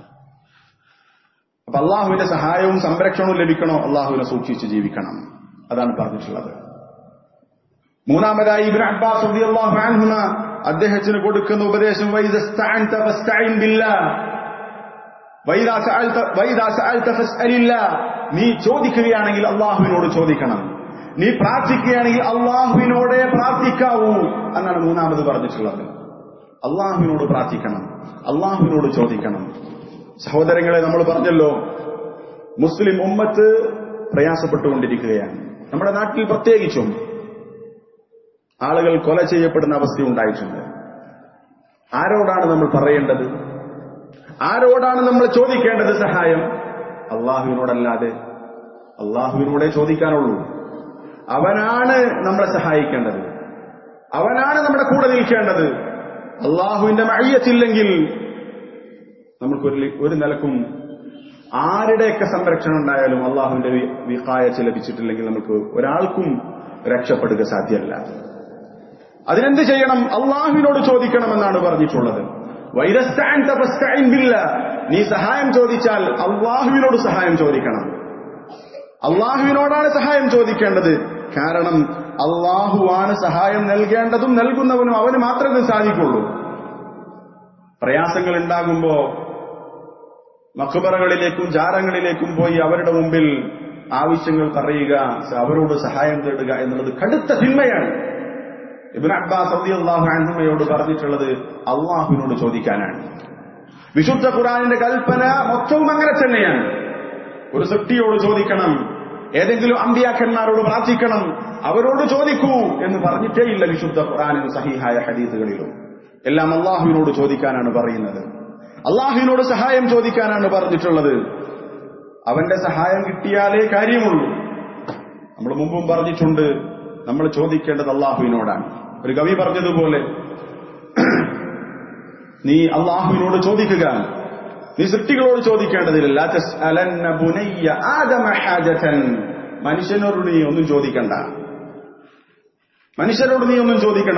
അപ്പൊ അള്ളാഹുവിന്റെ സഹായവും സംരക്ഷണവും ലഭിക്കണോ അള്ളാഹുവിനെ സൂക്ഷിച്ച് ജീവിക്കണം അതാണ് പറഞ്ഞിട്ടുള്ളത് മൂന്നാമതായി ഇബ്രാഹിം അബ്ബാസ് റളിയല്ലാഹു അൻഹുമ അദ്ദേഹത്തിന് കൊടുക്കുന്ന ഉപദേശം വൈദസ്തഅൻത ഫസ്തഇൻ ബില്ലാഹ് വൈദാ സഅൽത വൈദാ സഅൽത ഫസ്അലില്ലാഹ് നീ ചോദിക്കുകയാണെങ്കിൽ അള്ളാഹുവിനോട് ചോദിക്കണം നീ പ്രാർത്ഥിക്കുകയാണെങ്കിൽ അള്ളാഹുവിനോടെ പ്രാർത്ഥിക്കാവൂ എന്നാണ് മൂന്നാമത് പറഞ്ഞിട്ടുള്ളത് അള്ളാഹുവിനോട് പ്രാർത്ഥിക്കണം അള്ളാഹുവിനോട് ചോദിക്കണം സഹോദരങ്ങളെ നമ്മൾ പറഞ്ഞല്ലോ മുസ്ലിം ഉമ്മത്ത് പ്രയാസപ്പെട്ടുകൊണ്ടിരിക്കുകയാണ് നമ്മുടെ നാട്ടിൽ പ്രത്യേകിച്ചും ആളുകൾ കൊല ചെയ്യപ്പെടുന്ന അവസ്ഥ ഉണ്ടായിട്ടുണ്ട് ആരോടാണ് നമ്മൾ പറയേണ്ടത് ആരോടാണ് നമ്മൾ ചോദിക്കേണ്ടത് സഹായം അള്ളാഹുവിനോടല്ലാതെ അള്ളാഹുവിനോടെ ചോദിക്കാനുള്ളൂ അവനാണ് നമ്മളെ സഹായിക്കേണ്ടത് അവനാണ് നമ്മുടെ കൂടെ നിൽക്കേണ്ടത് അള്ളാഹുവിന്റെ മയ്യത്തില്ലെങ്കിൽ നമുക്കൊരു ഒരു നിലക്കും ആരുടെയൊക്കെ സംരക്ഷണം ഉണ്ടായാലും അള്ളാഹുവിന്റെ വിഹായച്ച് ലഭിച്ചിട്ടില്ലെങ്കിൽ നമുക്ക് ഒരാൾക്കും രക്ഷപ്പെടുക സാധ്യമല്ല അതിനെന്ത് ചെയ്യണം അള്ളാഹുവിനോട് ചോദിക്കണമെന്നാണ് പറഞ്ഞിട്ടുള്ളത് നീ സഹായം ചോദിച്ചാൽ അള്ളാഹുവിനോട് സഹായം ചോദിക്കണം അള്ളാഹുവിനോടാണ് സഹായം ചോദിക്കേണ്ടത് കാരണം അള്ളാഹുവാണ് സഹായം നൽകേണ്ടതും നൽകുന്നവനും അവന് മാത്രമേ സാധിക്കുള്ളൂ പ്രയാസങ്ങൾ ഉണ്ടാകുമ്പോ മക്കുബറകളിലേക്കും ജാരങ്ങളിലേക്കും പോയി അവരുടെ മുമ്പിൽ ആവശ്യങ്ങൾ പറയുക അവരോട് സഹായം തേടുക എന്നുള്ളത് കടുത്ത തിന്മയാണ് ഇബിൻ അബ്ബാസ് അള്ളാഹു അൻഹുമയോട് പറഞ്ഞിട്ടുള്ളത് അള്ളാഹുവിനോട് ചോദിക്കാനാണ് വിശുദ്ധ ഖുറാനിന്റെ കൽപ്പന മൊത്തവും അങ്ങനെ തന്നെയാണ് ഒരു സൃഷ്ടിയോട് ചോദിക്കണം ഏതെങ്കിലും അമ്പിയാക്കന്മാരോട് പ്രാർത്ഥിക്കണം അവരോട് ചോദിക്കൂ എന്ന് പറഞ്ഞിട്ടേ ഇല്ല വിശുദ്ധ ഖുറാനിന് സഹിഹായ ഹദീസുകളിലും എല്ലാം അള്ളാഹുവിനോട് ചോദിക്കാനാണ് പറയുന്നത് അള്ളാഹുവിനോട് സഹായം ചോദിക്കാനാണ് പറഞ്ഞിട്ടുള്ളത് അവന്റെ സഹായം കിട്ടിയാലേ കാര്യമുള്ളൂ നമ്മൾ മുമ്പും പറഞ്ഞിട്ടുണ്ട് നമ്മൾ ചോദിക്കേണ്ടത് അള്ളാഹുവിനോടാണ് ഒരു കവി പറഞ്ഞതുപോലെ നീ അള്ളാഹുവിനോട് ചോദിക്കുക നീ സൃഷ്ടികളോട് ചോദിക്കേണ്ടതില്ല മനുഷ്യനോട് നീ ഒന്നും ചോദിക്കണ്ട മനുഷ്യരോട് നീ ഒന്നും ചോദിക്കണ്ട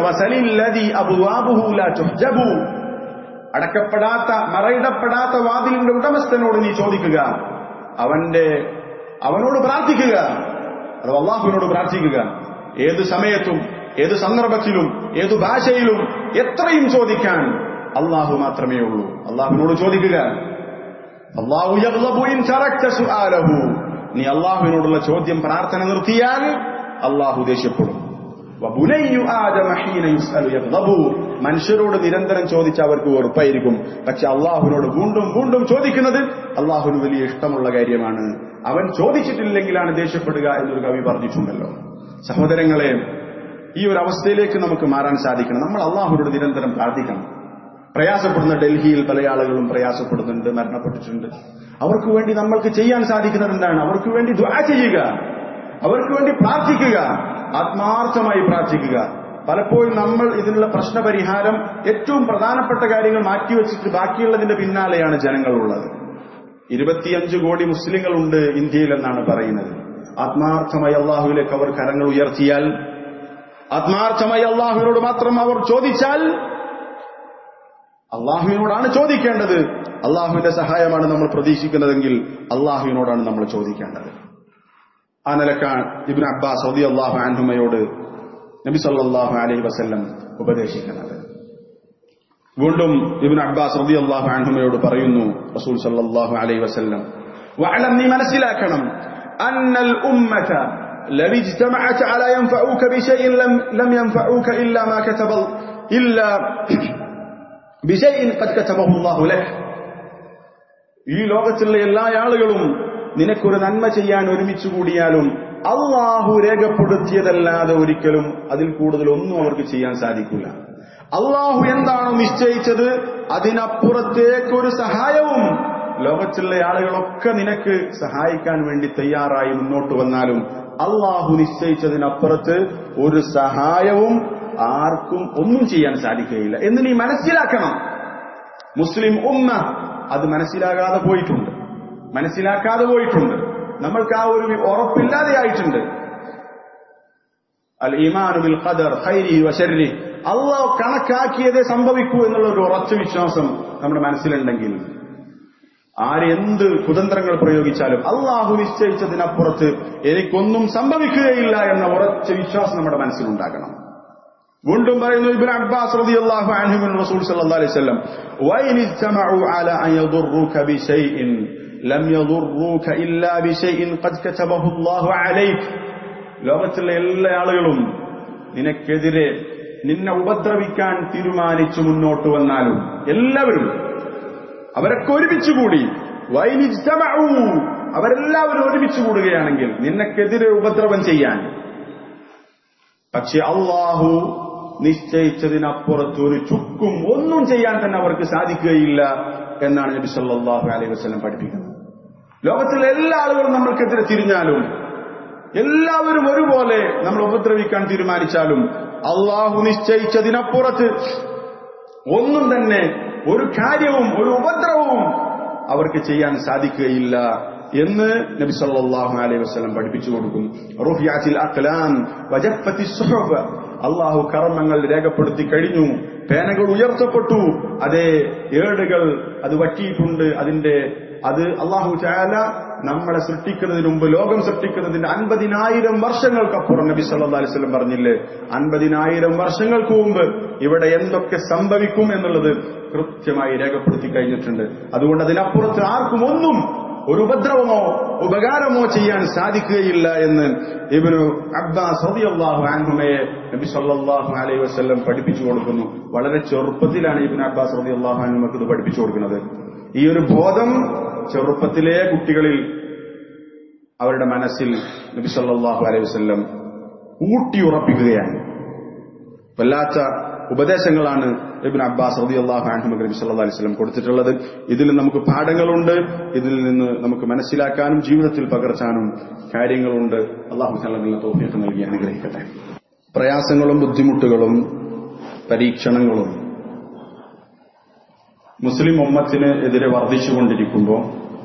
അടക്കപ്പെടാത്ത മറയിടപ്പെടാത്ത വാതിലിന്റെ ഉടമസ്ഥനോട് നീ ചോദിക്കുക അവന്റെ അവനോട് പ്രാർത്ഥിക്കുക അത് അള്ളാഹുവിനോട് പ്രാർത്ഥിക്കുക ഏത് സമയത്തും ഏത് സന്ദർഭത്തിലും ഏത് ഭാഷയിലും എത്രയും ചോദിക്കാൻ അള്ളാഹു മാത്രമേ ഉള്ളൂ അള്ളാഹുവിനോട് ചോദിക്കുക അള്ളാഹു നീ അള്ളാഹുവിനോടുള്ള ചോദ്യം പ്രാർത്ഥന നിർത്തിയാൽ അള്ളാഹു ദേഷ്യപ്പെടും മനുഷ്യരോട് നിരന്തരം ചോദിച്ച അവർക്ക് വെറുപ്പായിരിക്കും പക്ഷെ അള്ളാഹുവിനോട് വീണ്ടും വീണ്ടും ചോദിക്കുന്നത് അള്ളാഹുവിന് വലിയ ഇഷ്ടമുള്ള കാര്യമാണ് അവൻ ചോദിച്ചിട്ടില്ലെങ്കിലാണ് ദേഷ്യപ്പെടുക എന്നൊരു കവി പറഞ്ഞിട്ടുണ്ടല്ലോ സഹോദരങ്ങളെ ഈ ഒരു അവസ്ഥയിലേക്ക് നമുക്ക് മാറാൻ സാധിക്കണം നമ്മൾ അള്ളാഹുവിനോട് നിരന്തരം പ്രാർത്ഥിക്കണം പ്രയാസപ്പെടുന്ന ഡൽഹിയിൽ പല ആളുകളും പ്രയാസപ്പെടുന്നുണ്ട് മരണപ്പെട്ടിട്ടുണ്ട് അവർക്ക് വേണ്ടി നമ്മൾക്ക് ചെയ്യാൻ സാധിക്കുന്നത് എന്താണ് അവർക്ക് വേണ്ടി ദ്വാ ചെയ്യുക അവർക്ക് വേണ്ടി പ്രാർത്ഥിക്കുക ആത്മാർത്ഥമായി പ്രാർത്ഥിക്കുക പലപ്പോഴും നമ്മൾ ഇതിനുള്ള പ്രശ്നപരിഹാരം ഏറ്റവും പ്രധാനപ്പെട്ട കാര്യങ്ങൾ മാറ്റിവെച്ചിട്ട് ബാക്കിയുള്ളതിന്റെ പിന്നാലെയാണ് ജനങ്ങളുള്ളത് ഇരുപത്തിയഞ്ച് കോടി മുസ്ലിങ്ങളുണ്ട് ഇന്ത്യയിൽ എന്നാണ് പറയുന്നത് ആത്മാർത്ഥമായി അള്ളാഹുവിലേക്ക് അവർ കരങ്ങൾ ഉയർത്തിയാൽ ആത്മാർത്ഥമായി അള്ളാഹുവിനോട് മാത്രം അവർ ചോദിച്ചാൽ അള്ളാഹുവിനോടാണ് ചോദിക്കേണ്ടത് അള്ളാഹുവിന്റെ സഹായമാണ് നമ്മൾ പ്രതീക്ഷിക്കുന്നതെങ്കിൽ അള്ളാഹുവിനോടാണ് നമ്മൾ ചോദിക്കേണ്ടത് ആ നിലക്കാണ് ഇബിൻ അബ്ബാസ് സൗദി അള്ളാഹു അൻഹുമയോട് നബി സല്ലാഹു അലൈഹി വസ്ല്ലം ഉപദേശിക്കുന്നത് വീണ്ടും ഇബിൻ അബ്ബാസ് റബി അള്ളാഹു അൻഹുമയോട് പറയുന്നു റസൂൽ സല്ലാഹു അലൈഹി വസ്ല്ലം വഅലം നീ മനസ്സിലാക്കണം അന്നൽ ഉമ്മത لو اجتمعت على ينفعوك بشيء لم لم ينفعوك الا ما كتب الا بشيء قد كتبه الله لك ഈ ലോകത്തുള്ള എല്ലാ ആളുകളും നിനക്കൊരു നന്മ ചെയ്യാൻ ഒരുമിച്ച് കൂടിയാലും അള്ളാഹു രേഖപ്പെടുത്തിയതല്ലാതെ ഒരിക്കലും അതിൽ കൂടുതൽ ഒന്നും അവർക്ക് ചെയ്യാൻ സാധിക്കില്ല അള്ളാഹു എന്താണോ നിശ്ചയിച്ചത് അതിനപ്പുറത്തേക്കൊരു സഹായവും ലോകത്തുള്ള ആളുകളൊക്കെ നിനക്ക് സഹായിക്കാൻ വേണ്ടി തയ്യാറായി മുന്നോട്ട് വന്നാലും അള്ളാഹു നിശ്ചയിച്ചതിനപ്പുറത്ത് ഒരു സഹായവും ആർക്കും ഒന്നും ചെയ്യാൻ സാധിക്കുകയില്ല എന്ന് നീ മനസ്സിലാക്കണം മുസ്ലിം ഉമ്മ അത് മനസ്സിലാകാതെ പോയിട്ടുണ്ട് മനസ്സിലാക്കാതെ പോയിട്ടുണ്ട് നമ്മൾക്ക് ആ ഒരു ഉറപ്പില്ലാതെ ആയിട്ടുണ്ട് അൽ ഇമാനുബിൽ ഖദർ ഖൈരി വശരി അള്ളാഹ് കണക്കാക്കിയതേ സംഭവിക്കൂ എന്നുള്ള ഒരു ഉറച്ച വിശ്വാസം നമ്മുടെ മനസ്സിലുണ്ടെങ്കിൽ ആരെന്ത് കുതന്ത്രങ്ങൾ പ്രയോഗിച്ചാലും അള്ളാഹു നിശ്ചയിച്ചതിനപ്പുറത്ത് എനിക്കൊന്നും സംഭവിക്കുകയില്ല എന്ന ഉറച്ച വിശ്വാസം നമ്മുടെ മനസ്സിലുണ്ടാകണം വീണ്ടും പറയുന്നു ഇബ്നു അബ്ബാസ് റളിയല്ലാഹു അൻഹു മിൻ റസൂൽ സല്ലല്ലാഹു അലൈഹി വസല്ലം വൈൻ ഇജ്തമഉ അല അൻ യദുറുക ബിശൈഇൻ ലം യദുറുക ഇല്ലാ ബിശൈഇൻ ഖദ് കതബഹു അല്ലാഹു അലൈക് ലോകത്തിലെ എല്ലാ ആളുകളും നിനക്കെതിരെ നിന്നെ ഉപദ്രവിക്കാൻ തീരുമാനിച്ചു മുന്നോട്ട് വന്നാലും എല്ലാവരും അവരൊക്കെ ഒരുമിച്ച് കൂടി വൈനിജ്തമഉ അവരെല്ലാവരും ഒരുമിച്ച് കൂടുകയാണെങ്കിൽ നിനക്കെതിരെ ഉപദ്രവം ചെയ്യാൻ പക്ഷെ അള്ളാഹു നിശ്ചയിച്ചതിനപ്പുറത്ത് ഒരു ചുക്കും ഒന്നും ചെയ്യാൻ തന്നെ അവർക്ക് സാധിക്കുകയില്ല എന്നാണ് നബി സല്ലല്ലാഹു അലൈഹി വസല്ലം പഠിപ്പിക്കുന്നത് ലോകത്തിലെ എല്ലാ ആളുകളും നമ്മൾക്കെതിരെ തിരിഞ്ഞാലും എല്ലാവരും ഒരുപോലെ നമ്മൾ ഉപദ്രവിക്കാൻ തീരുമാനിച്ചാലും അള്ളാഹു നിശ്ചയിച്ചതിനപ്പുറത്ത് ഒന്നും തന്നെ ഒരു കാര്യവും ഒരു ഉപദ്രവവും അവർക്ക് ചെയ്യാൻ സാധിക്കുകയില്ല എന്ന് നബി സല്ലല്ലാഹു അലൈഹി വസല്ലം പഠിപ്പിച്ചു കൊടുക്കും റുഫിയാത്തിൽ അഖ്ലാം വജഫത്തി സുഹബ് അള്ളാഹു കർമ്മങ്ങൾ രേഖപ്പെടുത്തി കഴിഞ്ഞു പേനകൾ ഉയർത്തപ്പെട്ടു അതേ ഏടുകൾ അത് വറ്റിയിട്ടുണ്ട് അതിന്റെ അത് അള്ളാഹു ചാല നമ്മളെ സൃഷ്ടിക്കുന്നതിന് മുമ്പ് ലോകം സൃഷ്ടിക്കുന്നതിന്റെ അൻപതിനായിരം വർഷങ്ങൾക്കപ്പുറം നബി സല്ലല്ലാഹു അലൈഹി വസല്ലം പറഞ്ഞില്ലേ അൻപതിനായിരം വർഷങ്ങൾക്ക് മുമ്പ് ഇവിടെ എന്തൊക്കെ സംഭവിക്കും എന്നുള്ളത് കൃത്യമായി രേഖപ്പെടുത്തി കഴിഞ്ഞിട്ടുണ്ട് അതുകൊണ്ട് അതിനപ്പുറത്ത് ആർക്കും ഒന്നും ഒരു ഉപദ്രവമോ ഉപകാരമോ ചെയ്യാൻ സാധിക്കുകയില്ല എന്ന് ഇവന് അബ്ബാസ് റളിയല്ലാഹു അൻഹുമയെ നബി സല്ലല്ലാഹു അലൈഹി വസല്ലം പഠിപ്പിച്ചു കൊടുക്കുന്നു വളരെ ചെറുപ്പത്തിലാണ് ഇബ്നു അബ്ബാസ് റളിയല്ലാഹു അൻഹുമക്ക് ഇത് പഠിപ്പിച്ചു കൊടുക്കുന്നത് ഈ ഒരു ബോധം ചെറുപ്പത്തിലെ കുട്ടികളിൽ അവരുടെ മനസ്സിൽ നബി സല്ലല്ലാഹു അലൈഹി വസല്ലം ഊട്ടിയുറപ്പിക്കുകയാണ് വല്ലാത്ത ഉപദേശങ്ങളാണ് ഇബ്ൻ അബ്ബാസ് റളിയല്ലാഹു അൻഹു നബി സല്ലല്ലാഹു അലൈഹി വസല്ലം കൊടുത്തിട്ടുള്ളത് ഇതിൽ നമുക്ക് പാഠങ്ങളുണ്ട് ഇതിൽ നിന്ന് നമുക്ക് മനസ്സിലാക്കാനും ജീവിതത്തിൽ പകർത്താനും കാര്യങ്ങളുണ്ട് അള്ളാഹു തആല തൗഫീഖ് നൽകി അനുഗ്രഹിക്കട്ടെ പ്രയാസങ്ങളും ബുദ്ധിമുട്ടുകളും പരീക്ഷണങ്ങളും മുസ്ലിം ഉമ്മത്തിന് എതിരെ വർദ്ധിച്ചുകൊണ്ടിരിക്കുമ്പോൾ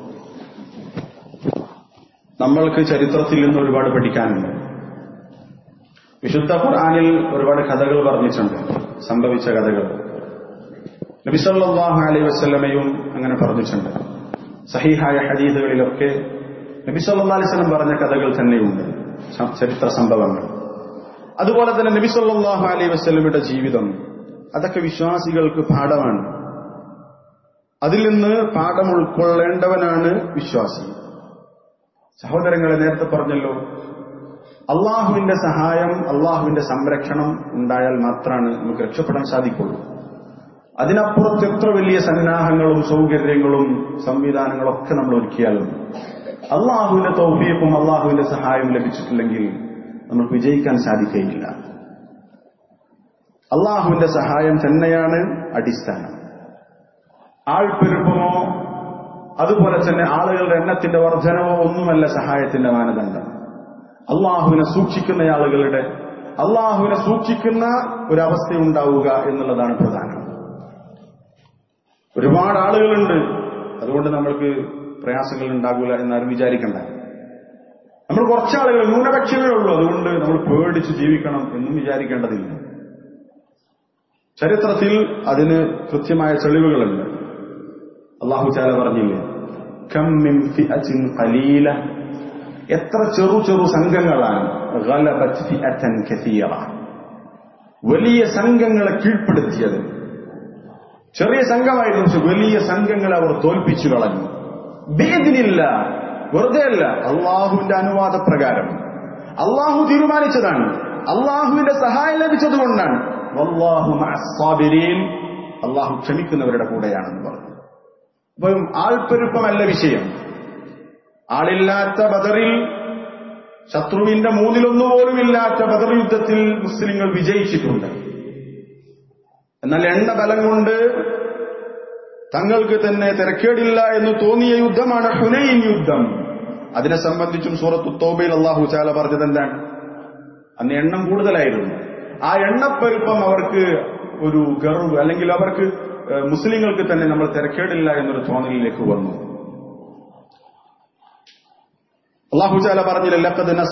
നമ്മൾക്ക് ചരിത്രത്തിൽ നിന്ന് ഒരുപാട് പഠിക്കാനുണ്ട് വിശുദ്ധ ഖുർആനിൽ ഒരുപാട് കഥകൾ പറഞ്ഞിട്ടുണ്ട് സംഭവിച്ച കഥകൾ നബിസല്ലാഹു അലൈഹി വസ്ലമയും അങ്ങനെ പറഞ്ഞിട്ടുണ്ട് സഹിഹായ ഹദീദുകളിലൊക്കെ നബിസല്ലാ അലൈവലം പറഞ്ഞ കഥകൾ തന്നെയുണ്ട് ചരിത്ര സംഭവങ്ങൾ അതുപോലെ തന്നെ നബിസല്ലാഹു അലൈഹി വസ്ലമിയുടെ ജീവിതം അതൊക്കെ വിശ്വാസികൾക്ക് പാഠമാണ് അതിൽ നിന്ന് പാഠം ഉൾക്കൊള്ളേണ്ടവനാണ് വിശ്വാസി സഹോദരങ്ങളെ നേരത്തെ പറഞ്ഞല്ലോ അള്ളാഹുവിന്റെ സഹായം അള്ളാഹുവിന്റെ സംരക്ഷണം ഉണ്ടായാൽ മാത്രമാണ് നമുക്ക് രക്ഷപ്പെടാൻ സാധിക്കുള്ളൂ അതിനപ്പുറത്ത് എത്ര വലിയ സന്നാഹങ്ങളും സൗകര്യങ്ങളും സംവിധാനങ്ങളും ഒക്കെ നമ്മൾ ഒരുക്കിയാലും അള്ളാഹുവിന്റെ തൗഫീഖും അള്ളാഹുവിന്റെ സഹായവും ലഭിച്ചിട്ടില്ലെങ്കിൽ നമുക്ക് വിജയിക്കാൻ സാധിക്കുകയില്ല അള്ളാഹുവിന്റെ സഹായം തന്നെയാണ് അടിസ്ഥാനം ആൾപ്പെരുപ്പമോ അതുപോലെ തന്നെ ആളുകളുടെ എണ്ണത്തിന്റെ വർധനവോ ഒന്നുമല്ല സഹായത്തിന്റെ മാനദണ്ഡം അള്ളാഹുവിനെ സൂക്ഷിക്കുന്ന ആളുകളുടെ അള്ളാഹുവിനെ സൂക്ഷിക്കുന്ന ഒരവസ്ഥ ഉണ്ടാവുക എന്നുള്ളതാണ് പ്രധാനം ഒരുപാട് ആളുകളുണ്ട് അതുകൊണ്ട് നമ്മൾക്ക് പ്രയാസങ്ങൾ ഉണ്ടാകില്ല എന്നാലും വിചാരിക്കണ്ട നമ്മൾ കുറച്ചാളുകൾ ന്യൂനപക്ഷമേ ഉള്ളൂ അതുകൊണ്ട് നമ്മൾ പേടിച്ച് ജീവിക്കണം എന്നും വിചാരിക്കേണ്ടതില്ല ചരിത്രത്തിൽ അതിന് കൃത്യമായ തെളിവുകളുണ്ട് അള്ളാഹു ചാല പറഞ്ഞില്ലേ കമ്മിൻ ഫിഅത്തിൻ ഖലീല എത്ര ചെറു ചെറു സംഘങ്ങളാണ് ഗലബത് ഫിഅത്തൻ കസീറ വലിയ സംഘങ്ങളെ കീഴ്പ്പെടുത്തിയത് ചെറിയ സംഘമായിരുന്നു പക്ഷെ വലിയ സംഘങ്ങളെ അവർ തോൽപ്പിച്ചു കളഞ്ഞു ഭേദിനില്ല വെറുതെ അല്ല അള്ളാഹുവിന്റെ അനുവാദപ്രകാരം അള്ളാഹു തീരുമാനിച്ചതാണ് അള്ളാഹുവിന്റെ സഹായം ലഭിച്ചതുകൊണ്ടാണ് വല്ലാഹു മഅസ്സാബിരീൻ അള്ളാഹു ക്ഷമിക്കുന്നവരുടെ കൂടെയാണെന്ന് പറഞ്ഞു അപ്പം ആൾപ്പെരുപ്പമല്ല വിഷയം ആളില്ലാത്ത ബദറിൽ ശത്രുവിന്റെ മൂന്നിലൊന്നുപോലും ഇല്ലാത്ത ബദർ യുദ്ധത്തിൽ മുസ്ലിങ്ങൾ വിജയിച്ചിട്ടുണ്ട് എന്നാൽ എണ്ണ ബലം കൊണ്ട് തങ്ങൾക്ക് തന്നെ തിരക്കേടില്ല എന്ന് തോന്നിയ യുദ്ധമാണ് ഹുനൈൻ യുദ്ധം അതിനെ സംബന്ധിച്ചും സൂറത്തു തോബയിൽ അള്ളാഹു ചാല പറഞ്ഞത് എന്താണ് അന്ന് എണ്ണം കൂടുതലായിരുന്നു ആ എണ്ണപ്പെരുപ്പം അവർക്ക് ഒരു ഗർവ് അല്ലെങ്കിൽ അവർക്ക് മുസ്ലിങ്ങൾക്ക് തന്നെ നമ്മൾ തിരക്കേടില്ല എന്നൊരു തോന്നലിലേക്ക് വന്നു അള്ളാഹു ചാല പറഞ്ഞില്ല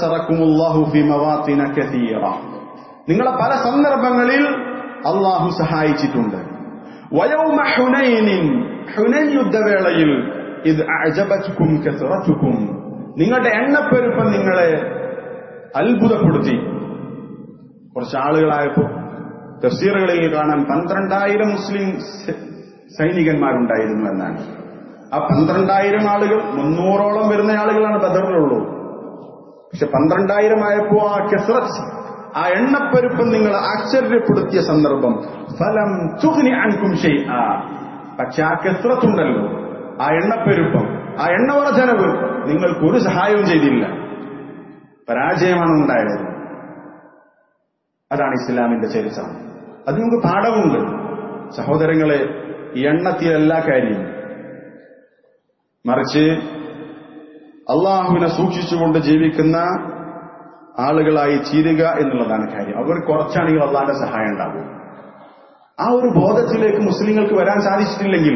നിങ്ങളെ പല സന്ദർഭങ്ങളിൽ അള്ളാഹു സഹായിച്ചിട്ടുണ്ട് വയൗമ ഹുനൈനിൻ ഹുനൈൻ യുദ്ധവേളയിൽ ഇത് അജബത്കും കസറത്തുക്കും നിങ്ങളുടെ എണ്ണപ്പെരുപ്പം നിങ്ങളെ അത്ഭുതപ്പെടുത്തി കുറച്ച് ആളുകളായപ്പോ തഫ്സീറുകളിൽ കാണാൻ പന്ത്രണ്ടായിരം മുസ്ലിം സൈനികന്മാരുണ്ടായിരുന്നു എന്നാണ് ആ പന്ത്രണ്ടായിരം ആളുകൾ മുന്നൂറോളം വരുന്ന ആളുകളാണ് ബദറിലുള്ളൂ പക്ഷെ പന്ത്രണ്ടായിരം ആയപ്പോ ആ കെസ്രത്ത് ആ എണ്ണപ്പെരുപ്പം നിങ്ങൾ ആശ്ചര്യപ്പെടുത്തിയ സന്ദർഭം ഫലം ചുഹ്നി അൻകും ഷെയ്ആ പക്ഷെ ആ കെസ്രത്തുണ്ടല്ലോ ആ എണ്ണപ്പെരുപ്പം ആ എണ്ണവർദ്ധനവ് നിങ്ങൾക്ക് ഒരു സഹായവും ചെയ്തില്ല പരാജയമാണ് ഉണ്ടായത് അതാണ് ഇസ്ലാമിന്റെ ചരിത്രം അത് നമുക്ക് പാഠമുണ്ട് സഹോദരങ്ങളെ ഈ എണ്ണത്തിലെ എല്ലാ കാര്യവും മറിച്ച് അള്ളാഹുവിനെ സൂക്ഷിച്ചുകൊണ്ട് ജീവിക്കുന്ന ആളുകളായി ചീരുക എന്നുള്ളതാണ് കാര്യം അവർ കുറച്ചാണെങ്കിൽ അള്ളാന്റെ സഹായം ഉണ്ടാകും ആ ഒരു ബോധത്തിലേക്ക് മുസ്ലിങ്ങൾക്ക് വരാൻ സാധിച്ചിട്ടില്ലെങ്കിൽ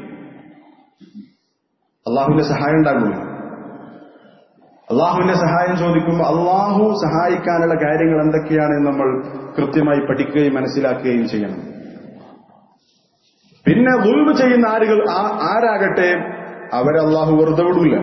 അള്ളാഹുവിന്റെ സഹായം ഉണ്ടാകില്ല അള്ളാഹുവിന്റെ സഹായം ചോദിക്കുമ്പോൾ അള്ളാഹു സഹായിക്കാനുള്ള കാര്യങ്ങൾ എന്തൊക്കെയാണെന്ന് നമ്മൾ കൃത്യമായി പഠിക്കുകയും മനസ്സിലാക്കുകയും ചെയ്യണം പിന്നെ ദുൽവ് ചെയ്യുന്ന ആരുകൾ ആരാകട്ടെ അവരെ അള്ളാഹു വെറുതെ വിടൂല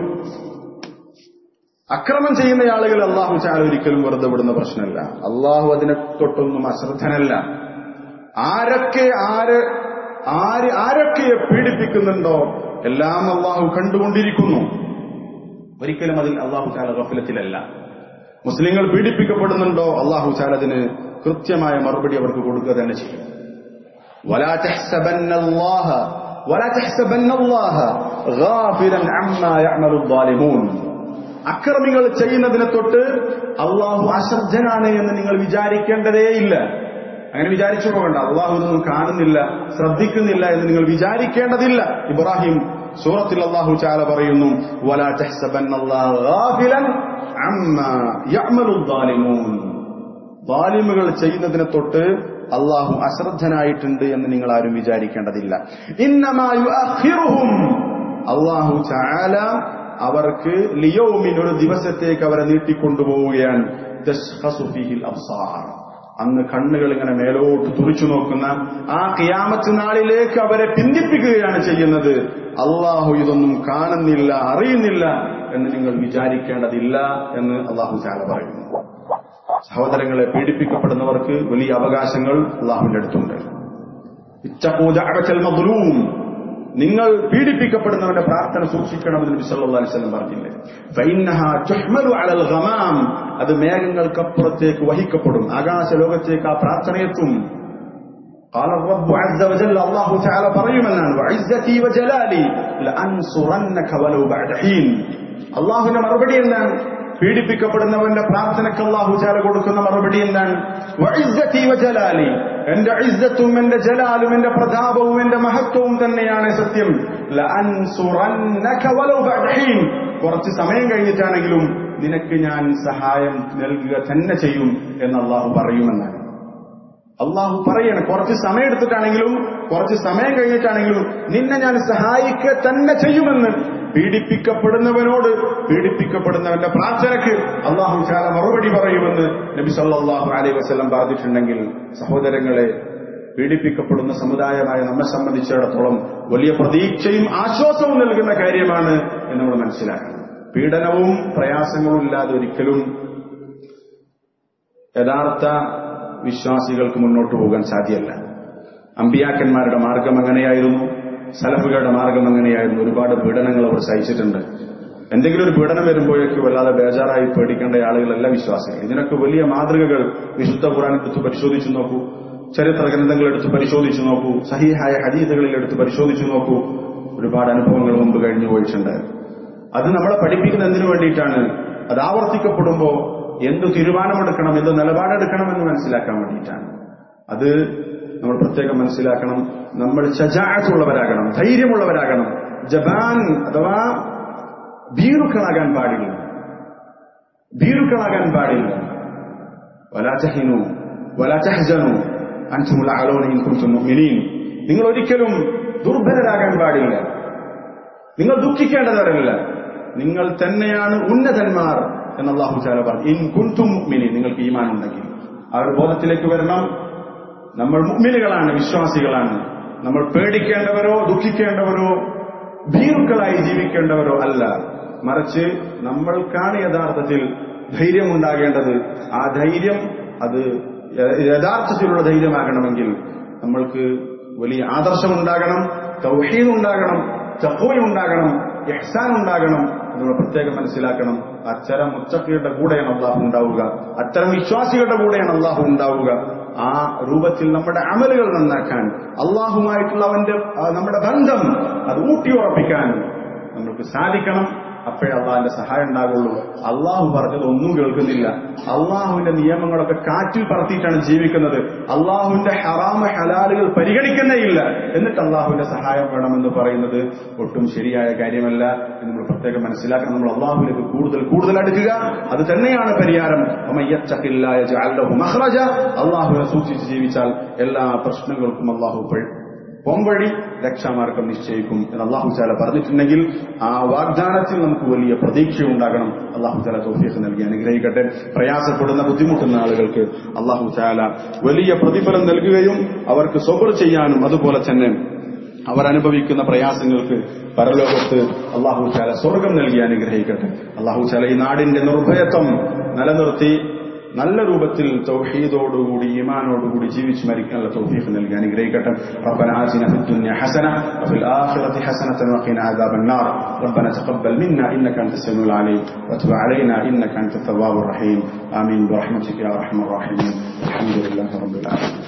അക്രമം ചെയ്യുന്ന ആളുകൾ അള്ളാഹു ചാല ഒരിക്കലും വെറുതെ വിടുന്ന പ്രശ്നമല്ല അള്ളാഹു അതിനെ തൊട്ടൊന്നും അശ്രദ്ധനല്ല ആരൊക്കെ ആര് ആര് ആരൊക്കെ പീഡിപ്പിക്കുന്നുണ്ടോ എല്ലാം അള്ളാഹു കണ്ടുകൊണ്ടിരിക്കുന്നു ഒരിക്കലും അതിൽ അള്ളാഹു ചാല ഗഫലത്തിലല്ല മുസ്ലിങ്ങൾ പീഡിപ്പിക്കപ്പെടുന്നുണ്ടോ അള്ളാഹു ചാല അതിന് കൃത്യമായ മറുപടി അവർക്ക് കൊടുക്കുക തന്നെ ചെയ്യും ولا تحسبن الله ولا تحسبن الله غافلا عما يعمل الظالمون അക്രമികൾ ചെയ്യുന്നതിനെ തൊട്ട് അള്ളാഹു അശ്രദ്ധനാണ് എന്ന് നിങ്ങൾ വിചാരിക്കേണ്ടതേയില്ല അങ്ങനെ വിചാരിച്ചു പോകണ്ട അള്ളാഹു ഇതൊന്നും കാണുന്നില്ല ശ്രദ്ധിക്കുന്നില്ല എന്ന് നിങ്ങൾ വിചാരിക്കേണ്ടതില്ല ഇബ്രാഹിം സൂറത്തിൽ അള്ളാഹു ചാല പറയുന്നു വലാ തഹ്സബന്നല്ലാഹു ഗാഫിലൻ അമ്മാ യഅമലു ദ്വാലിമൂൻ ദ്വാലിമുകൾ ചെയ്യുന്നതിനെ തൊട്ട് അള്ളാഹു അശ്രദ്ധനായിട്ടുണ്ട് എന്ന് നിങ്ങൾ ആരും വിചാരിക്കേണ്ടതില്ല ഇന്നമായുഹും അള്ളാഹു ചാല അവർക്ക് ലിയോമിൻ ഒരു ദിവസത്തേക്ക് അവരെ നീട്ടിക്കൊണ്ടുപോവുകയാണ് അന്ന് കണ്ണുകൾ ഇങ്ങനെ മേലോട്ട് തുറിച്ചു നോക്കുന്ന ആ കിയാമത്ത് നാളിലേക്ക് അവരെ പിന്തിപ്പിക്കുകയാണ് ചെയ്യുന്നത് അള്ളാഹു ഇതൊന്നും കാണുന്നില്ല അറിയുന്നില്ല എന്ന് നിങ്ങൾ വിചാരിക്കേണ്ടതില്ല എന്ന് അള്ളാഹു ചാല പറയുന്നു സഹോദരങ്ങളെ പീഡിപ്പിക്കപ്പെടുന്നവർക്ക് വലിയ അവകാശങ്ങൾ അള്ളാഹുവിന്റെ അടുത്തുണ്ട് നിങ്ങൾ പീഡിപ്പിക്കപ്പെടുന്നവന്റെ പ്രാർത്ഥന സൂക്ഷിക്കണമെന്ന് നബി സല്ലല്ലാഹു അലൈഹി വസല്ലം പറഞ്ഞില്ലേ ഫൈന്നഹാ തുഹ്മലു അലൽ ഗമാം അത് മേഘങ്ങൾക്കപ്പുറത്തേക്ക് വഹിക്കപ്പെടും ആകാശ ലോകത്തേക്ക് ആ പ്രാർത്ഥന എത്തും قال الرب عز وجل الله تعالى പറയുമെന്നാണ് وعزتي وجلالي لأنصرنك ولو بعد حين അള്ളാഹുവിന്റെ മറുപടി എന്താണ് പീഡിപ്പിക്കപ്പെടുന്നവന്റെ പ്രാർത്ഥനയ്ക്ക് അള്ളാഹു ചാല കൊടുക്കുന്ന മറുപടി എന്താണ് വഇസ്സതി വജലാലി എന്റെ ഇസ്സത്തും എന്റെ ജലാലും എന്റെ പ്രതാപവും എന്റെ മഹത്വവും തന്നെയാണ് സത്യം ലഅൻസുറന്നക വലൗ ബഅദ ഹീൻ കുറച്ച് സമയം കഴിഞ്ഞിട്ടാണെങ്കിലും നിനക്ക് ഞാൻ സഹായം നൽകുക തന്നെ ചെയ്യും എന്ന് അള്ളാഹു പറയുമെന്നാണ് അള്ളാഹു പറയണ കുറച്ച് സമയം എടുത്തിട്ടാണെങ്കിലും കുറച്ച് സമയം കഴിഞ്ഞിട്ടാണെങ്കിലും നിന്നെ ഞാൻ സഹായിക്കുക തന്നെ ചെയ്യുമെന്ന് പീഡിപ്പിക്കപ്പെടുന്നവനോട് പീഡിപ്പിക്കപ്പെടുന്നവന്റെ പ്രാർത്ഥനയ്ക്ക് അള്ളാഹു ചാല മറുപടി പറയുമെന്ന് നബി സല്ലാഹു അലൈഹി വസ്ലം പറഞ്ഞിട്ടുണ്ടെങ്കിൽ സഹോദരങ്ങളെ പീഡിപ്പിക്കപ്പെടുന്ന സമുദായമായ നമ്മെ സംബന്ധിച്ചിടത്തോളം വലിയ പ്രതീക്ഷയും ആശ്വാസവും നൽകുന്ന കാര്യമാണ് എന്ന് നമ്മൾ മനസ്സിലാക്കണം പീഡനവും പ്രയാസങ്ങളും ഇല്ലാതെ ഒരിക്കലും യഥാർത്ഥ വിശ്വാസികൾക്ക് മുന്നോട്ട് പോകാൻ സാധ്യമല്ല അമ്പിയാക്കന്മാരുടെ മാർഗം അങ്ങനെയായിരുന്നു സലഫുകളുടെ മാർഗം അങ്ങനെയായിരുന്നു ഒരുപാട് പീഡനങ്ങൾ അവർ സഹിച്ചിട്ടുണ്ട് എന്തെങ്കിലും ഒരു പീഡനം വരുമ്പോഴേക്ക് വല്ലാതെ ബേജാറായി പേടിക്കേണ്ട ആളുകളല്ല വിശ്വാസികൾ ഇതിനൊക്കെ വലിയ മാതൃകകൾ വിശുദ്ധ ഖുറാൻ എടുത്ത് പരിശോധിച്ചു നോക്കൂ ചരിത്ര ഗ്രന്ഥങ്ങൾ എടുത്ത് പരിശോധിച്ചു നോക്കൂ സഹിഹായ ഹദീദുകളിൽ എടുത്ത് പരിശോധിച്ചു നോക്കൂ ഒരുപാട് അനുഭവങ്ങൾ മുമ്പ് കഴിഞ്ഞു പോയിട്ടുണ്ട് അത് നമ്മളെ പഠിപ്പിക്കുന്ന എന്തിനു വേണ്ടിയിട്ടാണ് അത് ആവർത്തിക്കപ്പെടുമ്പോൾ എന്ത് തീരുമാനമെടുക്കണം എന്ത് നിലപാടെടുക്കണം എന്ന് മനസ്സിലാക്കാൻ വേണ്ടിയിട്ടാണ് അത് നമ്മൾ പ്രത്യേകം മനസ്സിലാക്കണം നമ്മൾ ചജാഴത്തുള്ളവരാകണം ധൈര്യമുള്ളവരാകണം ജപാൻ അഥവാ ഭീരുക്കളാകാൻ പാടില്ല ഭീരുക്കളാകാൻ പാടില്ല വലാചഹിനു വലാചഹജനു അൻസുമുള്ള ആലോനയും കുറിച്ചും മിനീൻ നിങ്ങൾ ഒരിക്കലും ദുർബലരാകാൻ പാടില്ല നിങ്ങൾ ദുഃഖിക്കേണ്ടതല്ല നിങ്ങൾ തന്നെയാണ് ഉന്നതന്മാർ എന്ന് അള്ളാഹു ചാല പറഞ്ഞു ഇൻ കുന്തും മിനി നിങ്ങൾക്ക് ഈമാൻ ഉണ്ടെങ്കിൽ ആ ഒരു ബോധത്തിലേക്ക് വരണം നമ്മൾ മുഗ്മിനുകളാണ് വിശ്വാസികളാണ് നമ്മൾ പേടിക്കേണ്ടവരോ ദുഃഖിക്കേണ്ടവരോ ഭീരുക്കളായി ജീവിക്കേണ്ടവരോ അല്ല മറിച്ച് നമ്മൾക്കാണ് യഥാർത്ഥത്തിൽ ധൈര്യമുണ്ടാകേണ്ടത് ആ ധൈര്യം അത് യഥാർത്ഥത്തിലുള്ള ധൈര്യമാകണമെങ്കിൽ നമ്മൾക്ക് വലിയ ആദർശമുണ്ടാകണം തൗഹീദ് ഉണ്ടാകണം ചക്കോയുണ്ടാകണം എഹ്സാൻ ഉണ്ടാകണം നമ്മൾ പ്രത്യേകം മനസ്സിലാക്കണം അത്തരം മുച്ചക്കയുടെ കൂടെയാണ് അള്ളാഹു ഉണ്ടാവുക അത്തരം വിശ്വാസികളുടെ കൂടെയാണ് അള്ളാഹു ഉണ്ടാവുക ആ രൂപത്തിൽ നമ്മുടെ അമലുകൾ നന്നാക്കാൻ അള്ളാഹുമായിട്ടുള്ള അവന്റെ നമ്മുടെ ബന്ധം അത് ഊട്ടിയുറപ്പിക്കാൻ നമ്മൾക്ക് സാധിക്കണം അപ്പോഴേ അള്ളാഹിന്റെ സഹായം ഉണ്ടാകുള്ളൂ അള്ളാഹു പറഞ്ഞത് ഒന്നും കേൾക്കുന്നില്ല അള്ളാഹുവിന്റെ നിയമങ്ങളൊക്കെ കാറ്റിൽ പറത്തിയിട്ടാണ് ജീവിക്കുന്നത് അള്ളാഹുവിന്റെ ഹറാമ ഹലാലുകൾ പരിഗണിക്കുന്നേ ഇല്ല എന്നിട്ട് അള്ളാഹുവിന്റെ സഹായം വേണമെന്ന് പറയുന്നത് ഒട്ടും ശരിയായ കാര്യമല്ല എന്ന് നമ്മൾ പ്രത്യേകം മനസ്സിലാക്കണം നമ്മൾ അള്ളാഹുവിലേക്ക് കൂടുതൽ കൂടുതൽ അടുക്കുക അത് തന്നെയാണ് പരിഹാരം അള്ളാഹുവിനെ സൂക്ഷിച്ച് ജീവിച്ചാൽ എല്ലാ പ്രശ്നങ്ങൾക്കും അള്ളാഹു പൊമ്പഴി രക്ഷാമാർഗം നിശ്ചയിക്കും എന്ന് അള്ളാഹു ചാല പറഞ്ഞിട്ടുണ്ടെങ്കിൽ ആ വാഗ്ദാനത്തിൽ നമുക്ക് വലിയ പ്രതീക്ഷയുണ്ടാകണം അള്ളാഹു ചാല തോഫീസ് നൽകി അനുഗ്രഹിക്കട്ടെ പ്രയാസപ്പെടുന്ന ബുദ്ധിമുട്ടുന്ന ആളുകൾക്ക് അള്ളാഹു ചാല വലിയ പ്രതിഫലം നൽകുകയും അവർക്ക് സ്വബർ ചെയ്യാനും അതുപോലെ തന്നെ അവർ അനുഭവിക്കുന്ന പ്രയാസങ്ങൾക്ക് പരലോകത്ത് അള്ളാഹു ചാല സ്വർഗം നൽകി അനുഗ്രഹിക്കട്ടെ അള്ളാഹു ചാല ഈ നാടിന്റെ നിർഭയത്വം നിലനിർത്തി നല്ല രൂപത്തിൽ തൗഹീദോടുകൂടി ഈമാനോടുകൂടി ജീവിച്ച് മരിക്കാനുള്ള തൗഫീഖ് നൽകി അനുഗ്രഹിക്കട്ടെ ربنا آتنا في الدنيا حسنة وفي الآخرة حسنة وقنا عذاب النار ربنا تقبل منا إنك أنت السميع العليم وتب علينا إنك أنت التواب الرحيم آمين برحمتك يا أرحم الراحمين الحمد لله رب العالمين